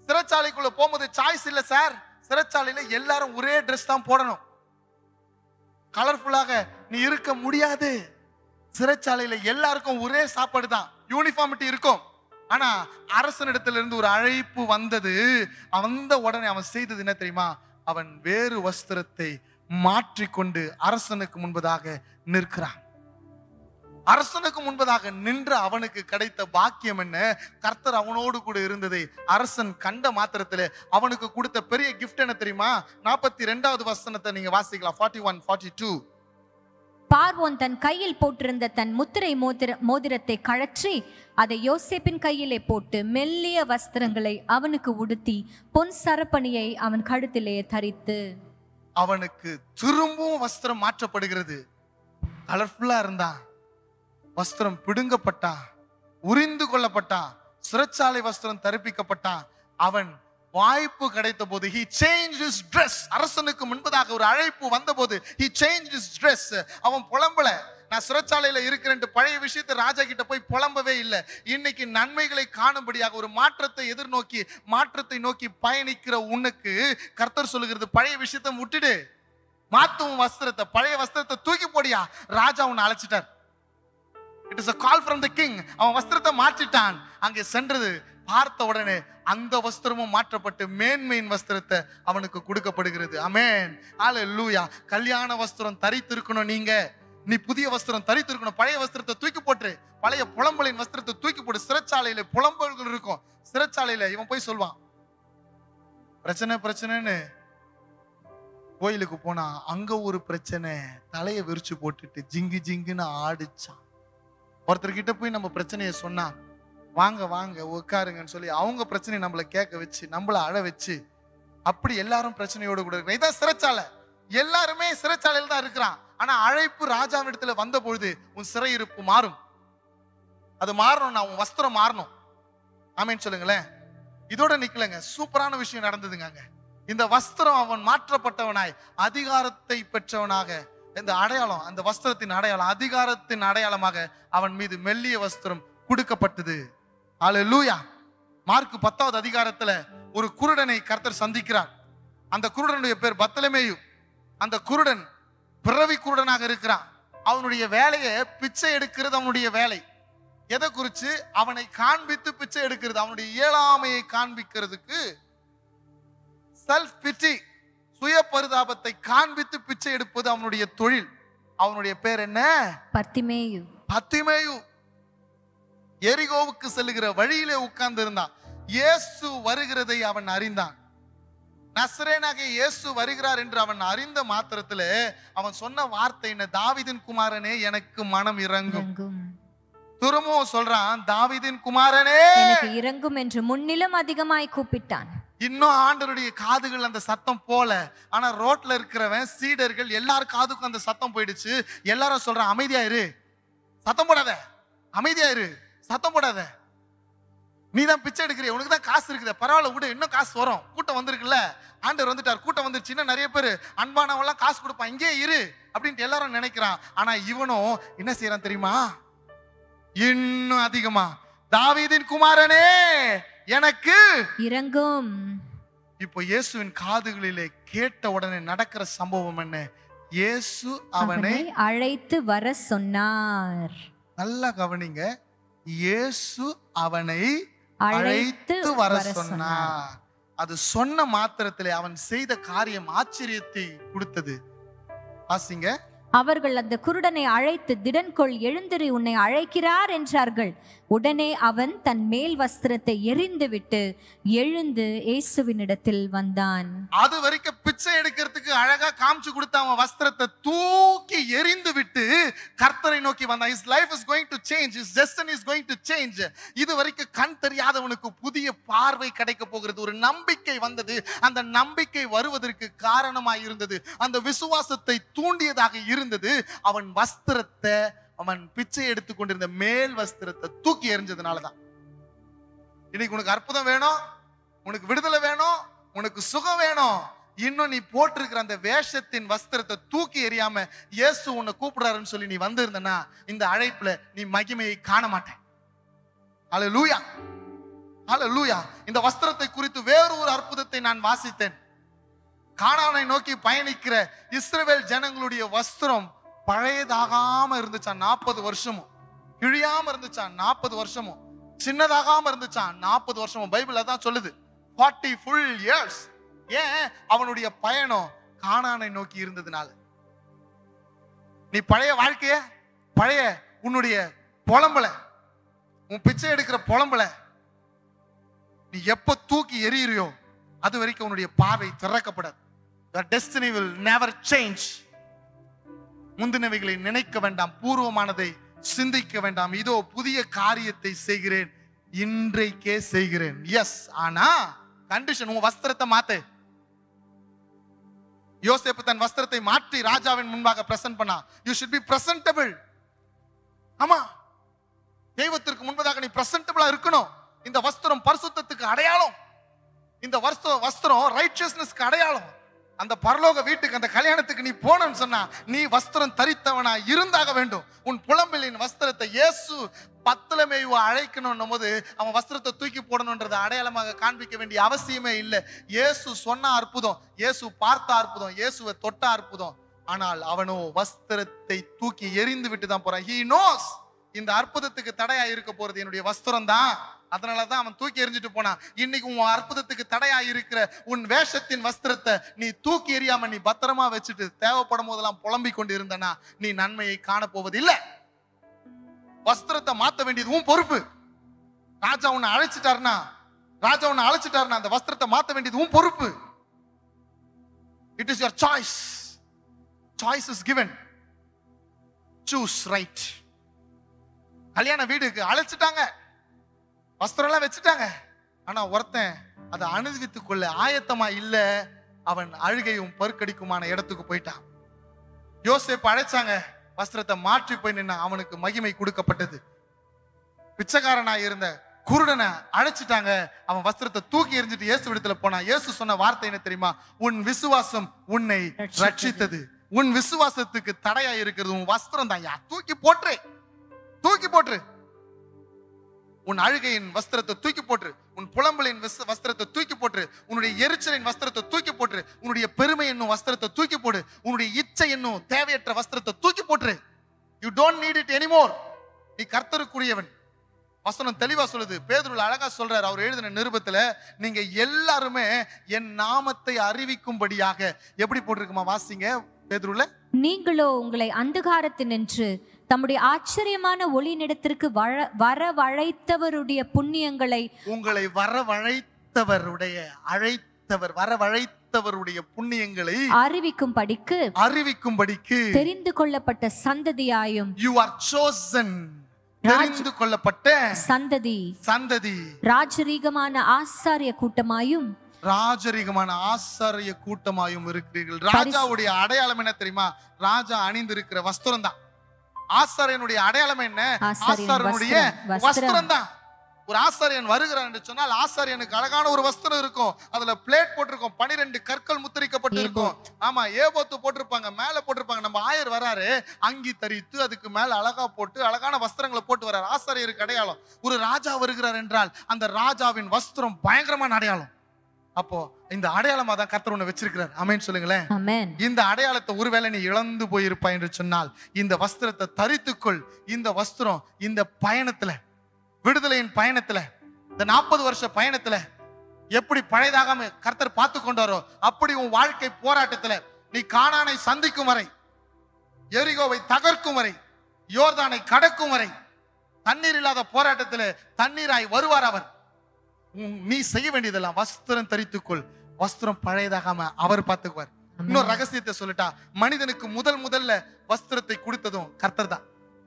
Speaker 1: சிறைச்சாலைக்குள்ள போகும்போது சாய்ஸ் இல்ல சார் சிறைச்சாலையில எல்லாரும் ஒரே ட்ரெஸ் தான் போடணும் கலர்ஃபுல்லாக நீ இருக்க முடியாது சிறைச்சாலையில எல்லாருக்கும் ஒரே சாப்பாடு தான் யூனிஃபார்மிட்டி இருக்கும் ஆனா அரசனிடத்துல இருந்து ஒரு அழைப்பு வந்தது வந்த உடனே அவன் செய்தது என்ன தெரியுமா அவன் வேறு வஸ்திரத்தை மாற்றிக்கொண்டு அரசனுக்கு முன்பதாக நிற்கிறான் அரசனுக்கு முன்பதாக நின்ற அவனுக்கு கிடைத்த பாக்கியம் என்ன கர்த்தர் அவனோடு கூட இருந்ததை அரசன் கண்ட மாத்திரத்துல அவனுக்கு கொடுத்த பெரிய கிஃப்ட் என்ன தெரியுமா நாற்பத்தி ரெண்டாவது வசனத்தை நீங்க வாசிக்கலாம் ஃபார்ட்டி ஒன் ஃபார்ட்டி டூ
Speaker 2: பார்வோன் தன் கையில் போட்டிருந்த தன் முத்திரை மோதிர மோதிரத்தை கழற்றி அதை யோசேப்பின் கையிலே போட்டு மெல்லிய வஸ்திரங்களை அவனுக்கு உடுத்தி பொன் சரப்பணியை அவன் கழுத்திலே தரித்து
Speaker 1: அவனுக்கு திரும்பவும் வஸ்திரம் மாற்றப்படுகிறது கலர்ஃபுல்லா இருந்தான் வஸ்திரம் பிடுங்கப்பட்டான் உரிந்து கொள்ளப்பட்டான் சிறைச்சாலை வஸ்திரம் தரிப்பிக்கப்பட்டான் அவன் வாய்ப்பு கிடைத்த போது he changed his dress அரசனுக்கு முன்பதாக ஒரு அழைப்பு வந்தபோது he changed his dress அவன் புலம்பல நான் சிறைச்சாலையில இருக்கிறேன் பழைய விஷயத்தை ராஜா கிட்ட போய் புலம்பவே இல்லை இன்னைக்கு நன்மைகளை காணும்படியாக ஒரு மாற்றத்தை எதிர்நோக்கி மாற்றத்தை நோக்கி பயணிக்கிற உனக்கு கர்த்தர் சொல்லுகிறது பழைய விஷயத்தை விட்டுடு மாத்தும் வஸ்திரத்தை பழைய வஸ்திரத்தை தூக்கி போடியா ராஜா உன்னை அழைச்சிட்டார் it is a call from the king அவன் வஸ்திரத்தை மாற்றிட்டான் அங்கே சென்றது பார்த்த உடனே அந்த வஸ்திரமும் மாற்றப்பட்டு மேன்மையின் வஸ்திரத்தை அவனுக்கு கொடுக்கப்படுகிறது அமேன் ஹalleluya கல்யாண வஸ்திரம் தரித்திருக்கணும் நீங்க நீ புதிய வஸ்திரம் தரித்திருக்கணும் பழைய வஸ்திரத்தை தூக்கி போட்டு பழைய புலம்பலின் வஸ்திரத்தை தூக்கி போட்டு சிறைச்சாலையில புலம்பல்கள் இருக்கும் சிறைச்சாலையில இவன் போய் சொல்வான் பிரச்சனை பிரச்சனைன்னு கோயிலுக்கு போனா அங்க ஒரு பிரச்சனை தலையை விரிச்சு போட்டுட்டு ஜிங்கு ஜிங்குன்னு ஆடிச்சான் ஒருத்தர்கிட்ட போய் நம்ம பிரச்சனையை சொன்னா வாங்க வாங்க உட்காருங்கன்னு சொல்லி அவங்க பிரச்சனையை நம்மளை கேட்க வச்சு நம்மள அழ வச்சு அப்படி எல்லாரும் பிரச்சனையோட கூட இருக்கிறான் இதான் சிறைச்சாலை எல்லாருமே சிறைச்சாலையில் தான் இருக்கிறான் ஆனா அழைப்பு ராஜாவிடத்துல வந்த பொழுது உன் சிறையிருப்பு மாறும் அது மாறணும்னா உன் வஸ்திரம் மாறணும் ஆமேன்னு சொல்லுங்களேன் இதோட நிக்கலங்க சூப்பரான விஷயம் நடந்ததுங்க அங்க இந்த வஸ்திரம் அவன் மாற்றப்பட்டவனாய் அதிகாரத்தை பெற்றவனாக இந்த அடையாளம் அந்த வஸ்திரத்தின் அடையாளம் அதிகாரத்தின் அடையாளமாக அவன் மீது மெல்லிய வஸ்திரம் கொடுக்கப்பட்டது அல்லேலூயா மார்க் பத்தாவது அதிகாரத்துல ஒரு குருடனை கர்த்தர் சந்திக்கிறார் அந்த குருடனுடைய பேர் பத்தலமேயு அந்த குருடன் பிறவி குருடனாக இருக்கிறான் அவனுடைய வேலையை பிச்சை எடுக்கிறது அவனுடைய வேலை எதை குறிச்சு அவனை காண்பித்து பிச்சை எடுக்கிறது அவனுடைய இயலாமையை காண்பிக்கிறதுக்கு செல்ஃப் பிச்சி சுய பரிதாபத்தை காண்பித்து பிச்சை எடுப்பது அவனுடைய தொழில் அவனுடைய பேர் என்ன
Speaker 2: பர்த்திமேயு
Speaker 1: பத்திமேயு எரிகோவுக்கு செல்லுகிற வழியிலே உட்கார்ந்து இருந்தான் இயேசு வருகிறதை அவன் அறிந்தான் நசரேனாக இயேசு வருகிறார் என்று அவன் அறிந்த மாத்திரத்திலே அவன் சொன்ன வார்த்தை என்ன தாவிதின் குமாரனே எனக்கு மனம் இறங்கும்
Speaker 2: இறங்கும்
Speaker 1: திரும்பவும் சொல்றான் தாவிதின் குமாரனே
Speaker 2: எனக்கு இறங்கும் என்று முன்னிலும் அதிகமாய் கூப்பிட்டான்
Speaker 1: இன்னும் ஆண்டவருடைய காதுகள் அந்த சத்தம் போல ஆனா ரோட்ல இருக்கிறவன் சீடர்கள் எல்லார் காதுக்கும் அந்த சத்தம் போயிடுச்சு எல்லாரும் சொல்றான் அமைதியா இரு சத்தம் போடாத அமைதியா இரு சத்தம் போடாத நீ தான் பிச்சை எடுக்கிறிய உனக்கு தான் காசு இருக்குது பரவாயில்ல விடு இன்னும் காசு வரும் கூட்டம் வந்திருக்குல்ல ஆண்டவர் வந்துட்டார் கூட்டம் வந்துருச்சு இன்னும் நிறைய பேர் அன்பானவெல்லாம் காசு கொடுப்பான் இங்கே இரு அப்படின்ட்டு எல்லாரும் நினைக்கிறான் ஆனா இவனும் என்ன செய்யறான் தெரியுமா இன்னும் அதிகமா தாவீதின் குமாரனே எனக்கு
Speaker 2: இறங்கும்
Speaker 1: இப்போ இயேசுவின் காதுகளிலே கேட்ட உடனே நடக்கிற சம்பவம் என்ன இயேசு அவனை
Speaker 2: அவனை அழைத்து வர சொன்னார்
Speaker 1: நல்லா கவனிங்க இயேசு அவனை
Speaker 2: அழைத்து
Speaker 1: அழைத்து வர
Speaker 2: வர சொன்னார்
Speaker 1: சொன்னார் அது சொன்ன மாத்திரத்திலே அவன் செய்த காரியம் ஆச்சரியத்தை கொடுத்தது வாசிங்க
Speaker 2: அவர்கள் அந்த குருடனை அழைத்து திடன்கொள் எழுந்திரி உன்னை அழைக்கிறார் என்றார்கள் உடனே அவன் தன் மேல் வஸ்திரத்தை எறிந்துவிட்டு எழுந்து இயேசுவினிடத்தில் வந்தான்
Speaker 1: அது வரைக்கும் பிச்சை எடுக்கிறதுக்கு அழகா காமிச்சு கொடுத்த அவன் வஸ்திரத்தை தூக்கி எரிந்து விட்டு கர்த்தரை நோக்கி வந்தான் is life is going to change is destiny is going to change இது வரைக்கும் கண் தெரியாதவனுக்கு புதிய பார்வை கிடைக்க போகிறது ஒரு நம்பிக்கை வந்தது அந்த நம்பிக்கை வருவதற்கு காரணமாய் இருந்தது அந்த விசுவாசத்தை தூண்டியதாக இருந்தது அவன் வஸ்திரத்தை அவன் பிச்சை எடுத்துக் கொண்டிருந்த மேல் வஸ்திரத்தை தூக்கி எறிஞ்சதுனாலதான் இன்னைக்கு உனக்கு அற்புதம் வேணும் உனக்கு விடுதலை வேணும் உனக்கு சுகம் வேணும் இன்னும் நீ போட்டிருக்கிற அந்த வேஷத்தின் வஸ்திரத்தை தூக்கி எறியாம இயேசு உன்னை கூப்பிடுறாருன்னு சொல்லி நீ வந்திருந்தனா இந்த அழைப்புல நீ மகிமையை காண மாட்டேன் அல லூயா அல லூயா இந்த வஸ்திரத்தை குறித்து வேறு ஒரு அற்புதத்தை நான் வாசித்தேன் கானானை நோக்கி பயணிக்கிற இஸ்ரவேல் ஜனங்களுடைய வஸ்திரம் பழையதாகாம இருந்துச்சான் நாற்பது வருஷமும் கிழியாம இருந்துச்சான் நாற்பது வருஷமும் சின்னதாகாம இருந்துச்சான் நாற்பது வருஷமும் பைபிள் அதான் சொல்லுது ஃபார்ட்டி ஃபுல் இயர்ஸ் ஏன் அவனுடைய பயணம் கானானை நோக்கி இருந்ததுனால நீ பழைய வாழ்க்கைய பழைய உன்னுடைய புலம்பல உன் பிச்சை எடுக்கிற புலம்பல நீ எப்ப தூக்கி எறியறியோ அது வரைக்கும் உன்னுடைய பார்வை திறக்கப்படாது your destiny will never change முந்தினவைகளை நினைக்க வேண்டாம் பூர்வமானதை சிந்திக்க வேண்டாம் இதோ புதிய காரியத்தை செய்கிறேன் இன்றைக்கே செய்கிறேன் எஸ் ஆனா கண்டிஷன் உன் வஸ்திரத்தை மாத்து யோசேப்பு தன் வஸ்திரத்தை மாற்றி ராஜாவின் முன்பாக பிரசன்ட் பண்ணா யூ ஷுட் பி பிரசன்டபிள் ஆமா தெய்வத்திற்கு முன்பதாக நீ பிரசன்டபிளா இருக்கணும் இந்த வஸ்திரம் பரிசுத்தத்துக்கு அடையாளம் இந்த வஸ்திரம் வஸ்திரம் ரைச்சியஸ்னஸ்க்கு அடையாளம் அந்த பரலோக வீட்டுக்கு அந்த கல்யாணத்துக்கு நீ போனன்னு சொன்னா நீ வஸ்திரம் தரித்தவனா இருந்தாக வேண்டும் உன் புலம்பிலின் வஸ்திரத்தை இயேசு பத்துலமேயுவ அழைக்கணும் போது அவன் வஸ்திரத்தை தூக்கி போடணுன்றதை அடையாளமாக காண்பிக்க வேண்டிய அவசியமே இல்லை இயேசு சொன்ன அற்புதம் இயேசு பார்த்த அற்புதம் இயேசுவை தொட்ட அற்புதம் ஆனால் அவனோ வஸ்திரத்தை தூக்கி எரிந்து விட்டு தான் போறான் ஹீ நோஸ் இந்த அற்புதத்துக்கு தடையா இருக்க போறது என்னுடைய வஸ்திரம் தான் அதனாலதான் அவன் தூக்கி எறிஞ்சிட்டு போனான் இன்னைக்கு உன் அற்புதத்துக்கு தடையா இருக்கிற உன் வேஷத்தின் வஸ்திரத்தை நீ தூக்கி எறியாம நீ பத்திரமா வச்சுட்டு தேவைப்படும் போதெல்லாம் புலம்பிக் கொண்டு இருந்தனா நீ நன்மையை காணப்போவது இல்ல வஸ்திரத்தை மாத்த வேண்டியது உன் பொறுப்பு ராஜா உன்னை அழைச்சிட்டாருன்னா ராஜா உன்னை அழைச்சிட்டாருன்னா அந்த வஸ்திரத்தை மாத்த வேண்டியது உன் பொறுப்பு it is your choice choice is given choose right கல்யாண வீடுக்கு அழைச்சிட்டாங்க வஸ்திரம் எல்லாம் வச்சுட்டாங்க ஆனா ஒருத்தன் அதை அனுபவித்துக் கொள்ள ஆயத்தமா இல்ல அவன் அழுகையும் பருக்கடிக்குமான இடத்துக்கு போயிட்டான் யோசேப்பு அழைச்சாங்க வஸ்திரத்தை மாற்றி போய் நின்னா அவனுக்கு மகிமை கொடுக்கப்பட்டது பிச்சைக்காரனா இருந்த குருடனை அழைச்சிட்டாங்க அவன் வஸ்திரத்தை தூக்கி எறிஞ்சிட்டு இயேசு விடத்துல போனான் இயேசு சொன்ன வார்த்தை என்ன தெரியுமா உன் விசுவாசம் உன்னை
Speaker 2: ரட்சித்தது.
Speaker 1: ரட்சித்தது உன் விசுவாசத்துக்கு தடையா இருக்கிறது உன் வஸ்திரம் தான் யா தூக்கி போட்டுரு தூக்கி போட்டுரு உன் அழுகையின் வஸ்திரத்தை தூக்கி போட்டுரு உன் புலம்பலின் விஸ்- வஸ்திரத்தை தூக்கி போட்டுரு உன்னுடைய எரிச்சலின் வஸ்திரத்தை தூக்கி போட்டுரு உன்னுடைய பெருமை என்னும் வஸ்திரத்தை தூக்கி போடு உன்னுடைய இச்சை என்னும் தேவையற்ற வஸ்திரத்தை தூக்கி போட்டுரு you don't need it anymore நீ கர்த்தருக்குரியவன் வசனம் தெளிவா சொல்லுது பேதுருல அழகா சொல்றாரு அவர் எழுதின நிருபத்துல நீங்க எல்லாருமே என் நாமத்தை அறிவிக்கும்படியாக எப்படி போட்டிருக்குமா வாசிங்க பேதுருல
Speaker 2: நீங்களோ உங்களை அந்தகாரத்தினின்று தம்முடைய ஆச்சரியமான ஒளிநிடத்திற்கு வர வரவழைத்தவருடைய புண்ணியங்களை
Speaker 1: உங்களை வரவழைத்தவருடைய அழைத்தவர் வரவழைத்தவருடைய புண்ணியங்களை
Speaker 2: அறிவிக்கும் படிக்கு
Speaker 1: அறிவிக்கும்படிக்கு
Speaker 2: தெரிந்து கொள்ளப்பட்ட சந்ததியாயும்
Speaker 1: யூ ஆர் சோசன் தெரிந்து கொள்ளப்பட்ட
Speaker 2: சந்ததி
Speaker 1: சந்ததி
Speaker 2: ராஜரீகமான ஆசாரிய கூட்டமாயும்
Speaker 1: ராஜரிகமான ஆசாரிய கூட்டமாயும் இருக்கிறீர்கள் ராஜாவுடைய அடையாளம் என்ன தெரியுமா ராஜா அணிந்திருக்கிற வஸ்திரம் தான் ஆசாரியனுடைய அடையாளம் என்ன
Speaker 2: ஆசாரியன்
Speaker 1: ஆசாரியனுடைய
Speaker 2: வஸ்திரம்,
Speaker 1: வஸ்திரம் தான் ஒரு ஆசாரியன் வருகிறான் என்று சொன்னால் ஆசாரியனுக்கு அழகான ஒரு வஸ்திரம் இருக்கும் அதுல பிளேட் போட்டிருக்கும் பனிரெண்டு கற்கள் முத்திரிக்கப்பட்டு இருக்கும் ஆமா ஏபோத்து போட்டிருப்பாங்க மேல போட்டிருப்பாங்க நம்ம ஆயர் வராரு அங்கி தரித்து அதுக்கு மேல அழகா போட்டு அழகான வஸ்திரங்களை போட்டு வராரு ஆசாரியருக்கு அடையாளம் ஒரு ராஜா வருகிறார் என்றால் அந்த ராஜாவின் வஸ்திரம் பயங்கரமான அடையாளம் அப்போ இந்த அடையாளமா தான் கர்த்தர் உன்னை வச்சிருக்கிறார் அமேன்னு சொல்லுங்களேன்
Speaker 2: ஆமென்
Speaker 1: இந்த அடையாளத்தை ஒருவேளை நீ இழந்து போயிருப்பாய் என்று சொன்னால் இந்த வஸ்திரத்தை தரித்துக்கொள் இந்த வஸ்திரம் இந்த பயணத்துல விடுதலையின் பயணத்துல இந்த நாற்பது வருஷ பயணத்துல எப்படி பழையதாகாம கர்த்தர் பார்த்து கொண்டாரோ அப்படி உன் வாழ்க்கை போராட்டத்துல நீ கானானை சந்திக்கும் வரை எரிகோவை தகர்க்கும் வரை யோர்தானை கடக்கும் வரை தண்ணீர் இல்லாத போராட்டத்துல தண்ணீராய் வருவார் அவர் உன் நீ செய்ய வேண்டியதெல்லாம் வஸ்திரம் தரித்துக்கொள் வஸ்திரம் பழையதாகாம அவர் பார்த்துக்குவார் இன்னொரு ரகசியத்தை சொல்லட்டா மனிதனுக்கு முதல் முதல்ல வஸ்திரத்தை கொடுத்ததும் கர்த்தர் தான்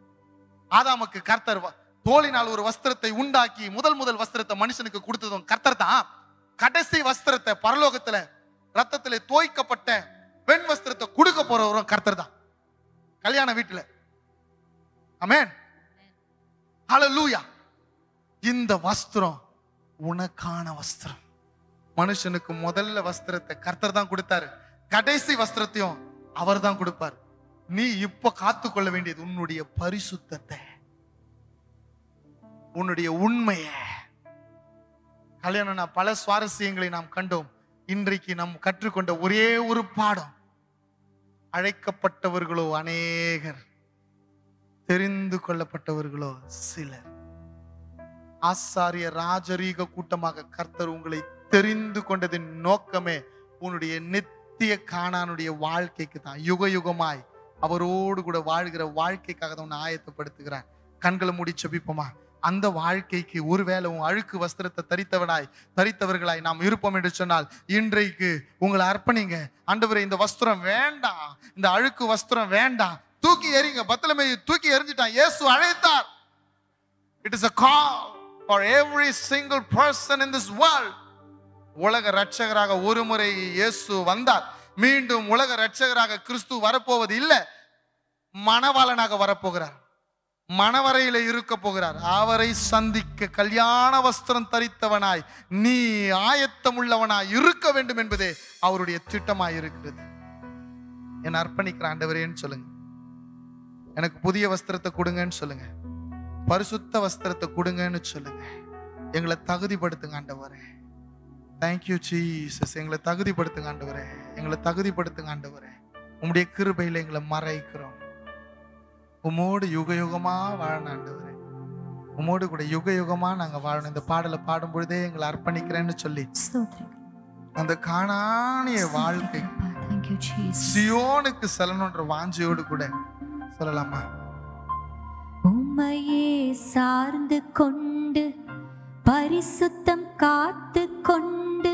Speaker 1: ஆதாமுக்கு கர்த்தர் வ- தோலினால் ஒரு வஸ்திரத்தை உண்டாக்கி முதல் முதல் வஸ்திரத்தை மனுஷனுக்கு கொடுத்ததும் கர்த்தர் தான் கடைசி வஸ்திரத்தை பரலோகத்துல ரத்தத்திலே தோய்க்கப்பட்ட பெண் வஸ்திரத்தை கொடுக்க போறவரும் கர்த்தர் தான் கல்யாண வீட்டுல அமேன் ஹalleluya இந்த வஸ்திரம் உனக்கான வஸ்திரம் மனுஷனுக்கு முதல்ல வஸ்திரத்தை கர்த்தர் தான் கொடுத்தாரு கடைசி வஸ்திரத்தையும் அவர் தான் கொடுப்பார் நீ இப்ப காத்து கொள்ள வேண்டியது உன்னுடைய பரிசுத்தத்தை உன்னுடைய உண்மைய கல்யாணம் பல சுவாரஸ்யங்களை நாம் கண்டோம் இன்றைக்கு நாம் கற்றுக்கொண்ட ஒரே ஒரு பாடம் அழைக்கப்பட்டவர்களோ அநேகர் தெரிந்து கொள்ளப்பட்டவர்களோ சிலர் ஆசாரிய ராஜரீக கூட்டமாக கர்த்தர் உங்களை தெரிந்து கொண்டதின் நோக்கமே உன்னுடைய நித்திய காணானுடைய வாழ்க்கைக்கு தான் யுக யுகமாய் அவரோடு கூட வாழ்கிற வாழ்க்கைக்காக தான் உன்னை ஆயத்தப்படுத்துகிறார் கண்களை மூடி செபிப்போமா அந்த வாழ்க்கைக்கு ஒருவேளை உன் அழுக்கு வஸ்திரத்தை தரித்தவனாய் தரித்தவர்களாய் நாம் இருப்போம் என்று சொன்னால் இன்றைக்கு உங்களை அர்ப்பணிங்க ஆண்டவரே இந்த வஸ்திரம் வேண்டாம் இந்த அழுக்கு வஸ்திரம் வேண்டாம் தூக்கி எறிங்க பத்தலமை தூக்கி எறிஞ்சிட்டான் இயேசு அழைத்தார் it is a call for every single person in this world உலக ரட்சகராக ஒரு முறை இயேசு வந்தார் மீண்டும் உலக ரட்சகராக கிறிஸ்து வரப்போவது இல்லை மணவாளனாக வரப்போகிறார் மணவரையில இருக்க போகிறார் அவரை சந்திக்க கல்யாண வஸ்திரம் தரித்தவனாய் நீ ஆயத்தம் உள்ளவனாய் இருக்க வேண்டும் என்பதே அவருடைய திட்டமாய் இருக்கிறது என் அர்ப்பணிக்கிற ஆண்டவரேன்னு சொல்லுங்க எனக்கு புதிய வஸ்திரத்தை கொடுங்கன்னு சொல்லுங்க பரிசுத்த வஸ்திரத்தை கொடுங்கன்னு சொல்லுங்க எங்களை தகுதிப்படுத்துங்க ஆண்டவரே தேங்க்யூ ஜீசஸ் எங்களை தகுதிப்படுத்துங்க ஆண்டவரே எங்களை தகுதிப்படுத்துங்க ஆண்டவரே உம்முடைய கிருபையில எங்களை மறைக்கிறோம் உமோடு யுக யுகமா வாழணும் ஆண்டவரே உமோடு கூட யுக யுகமா நாங்க வாழணும் இந்த பாடலை பாடும் பொழுதே எங்களை அர்ப்பணிக்கிறேன்னு சொல்லி
Speaker 2: ஸ்தோத்திரம்.
Speaker 1: அந்த காணானிய வாழ்க்கை
Speaker 2: Thank you, Jesus.
Speaker 1: சியோனுக்கு செல்லணுன்ற வாஞ்சையோடு கூட சொல்லலாமா
Speaker 2: உம்மையே சார்ந்து கொண்டு பரிசுத்தம் காத்து கொண்டு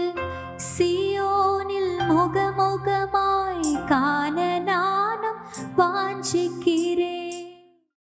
Speaker 2: சியோனில் முகமுகமாய் காண நானும் வாஞ்சிக்கிறேன்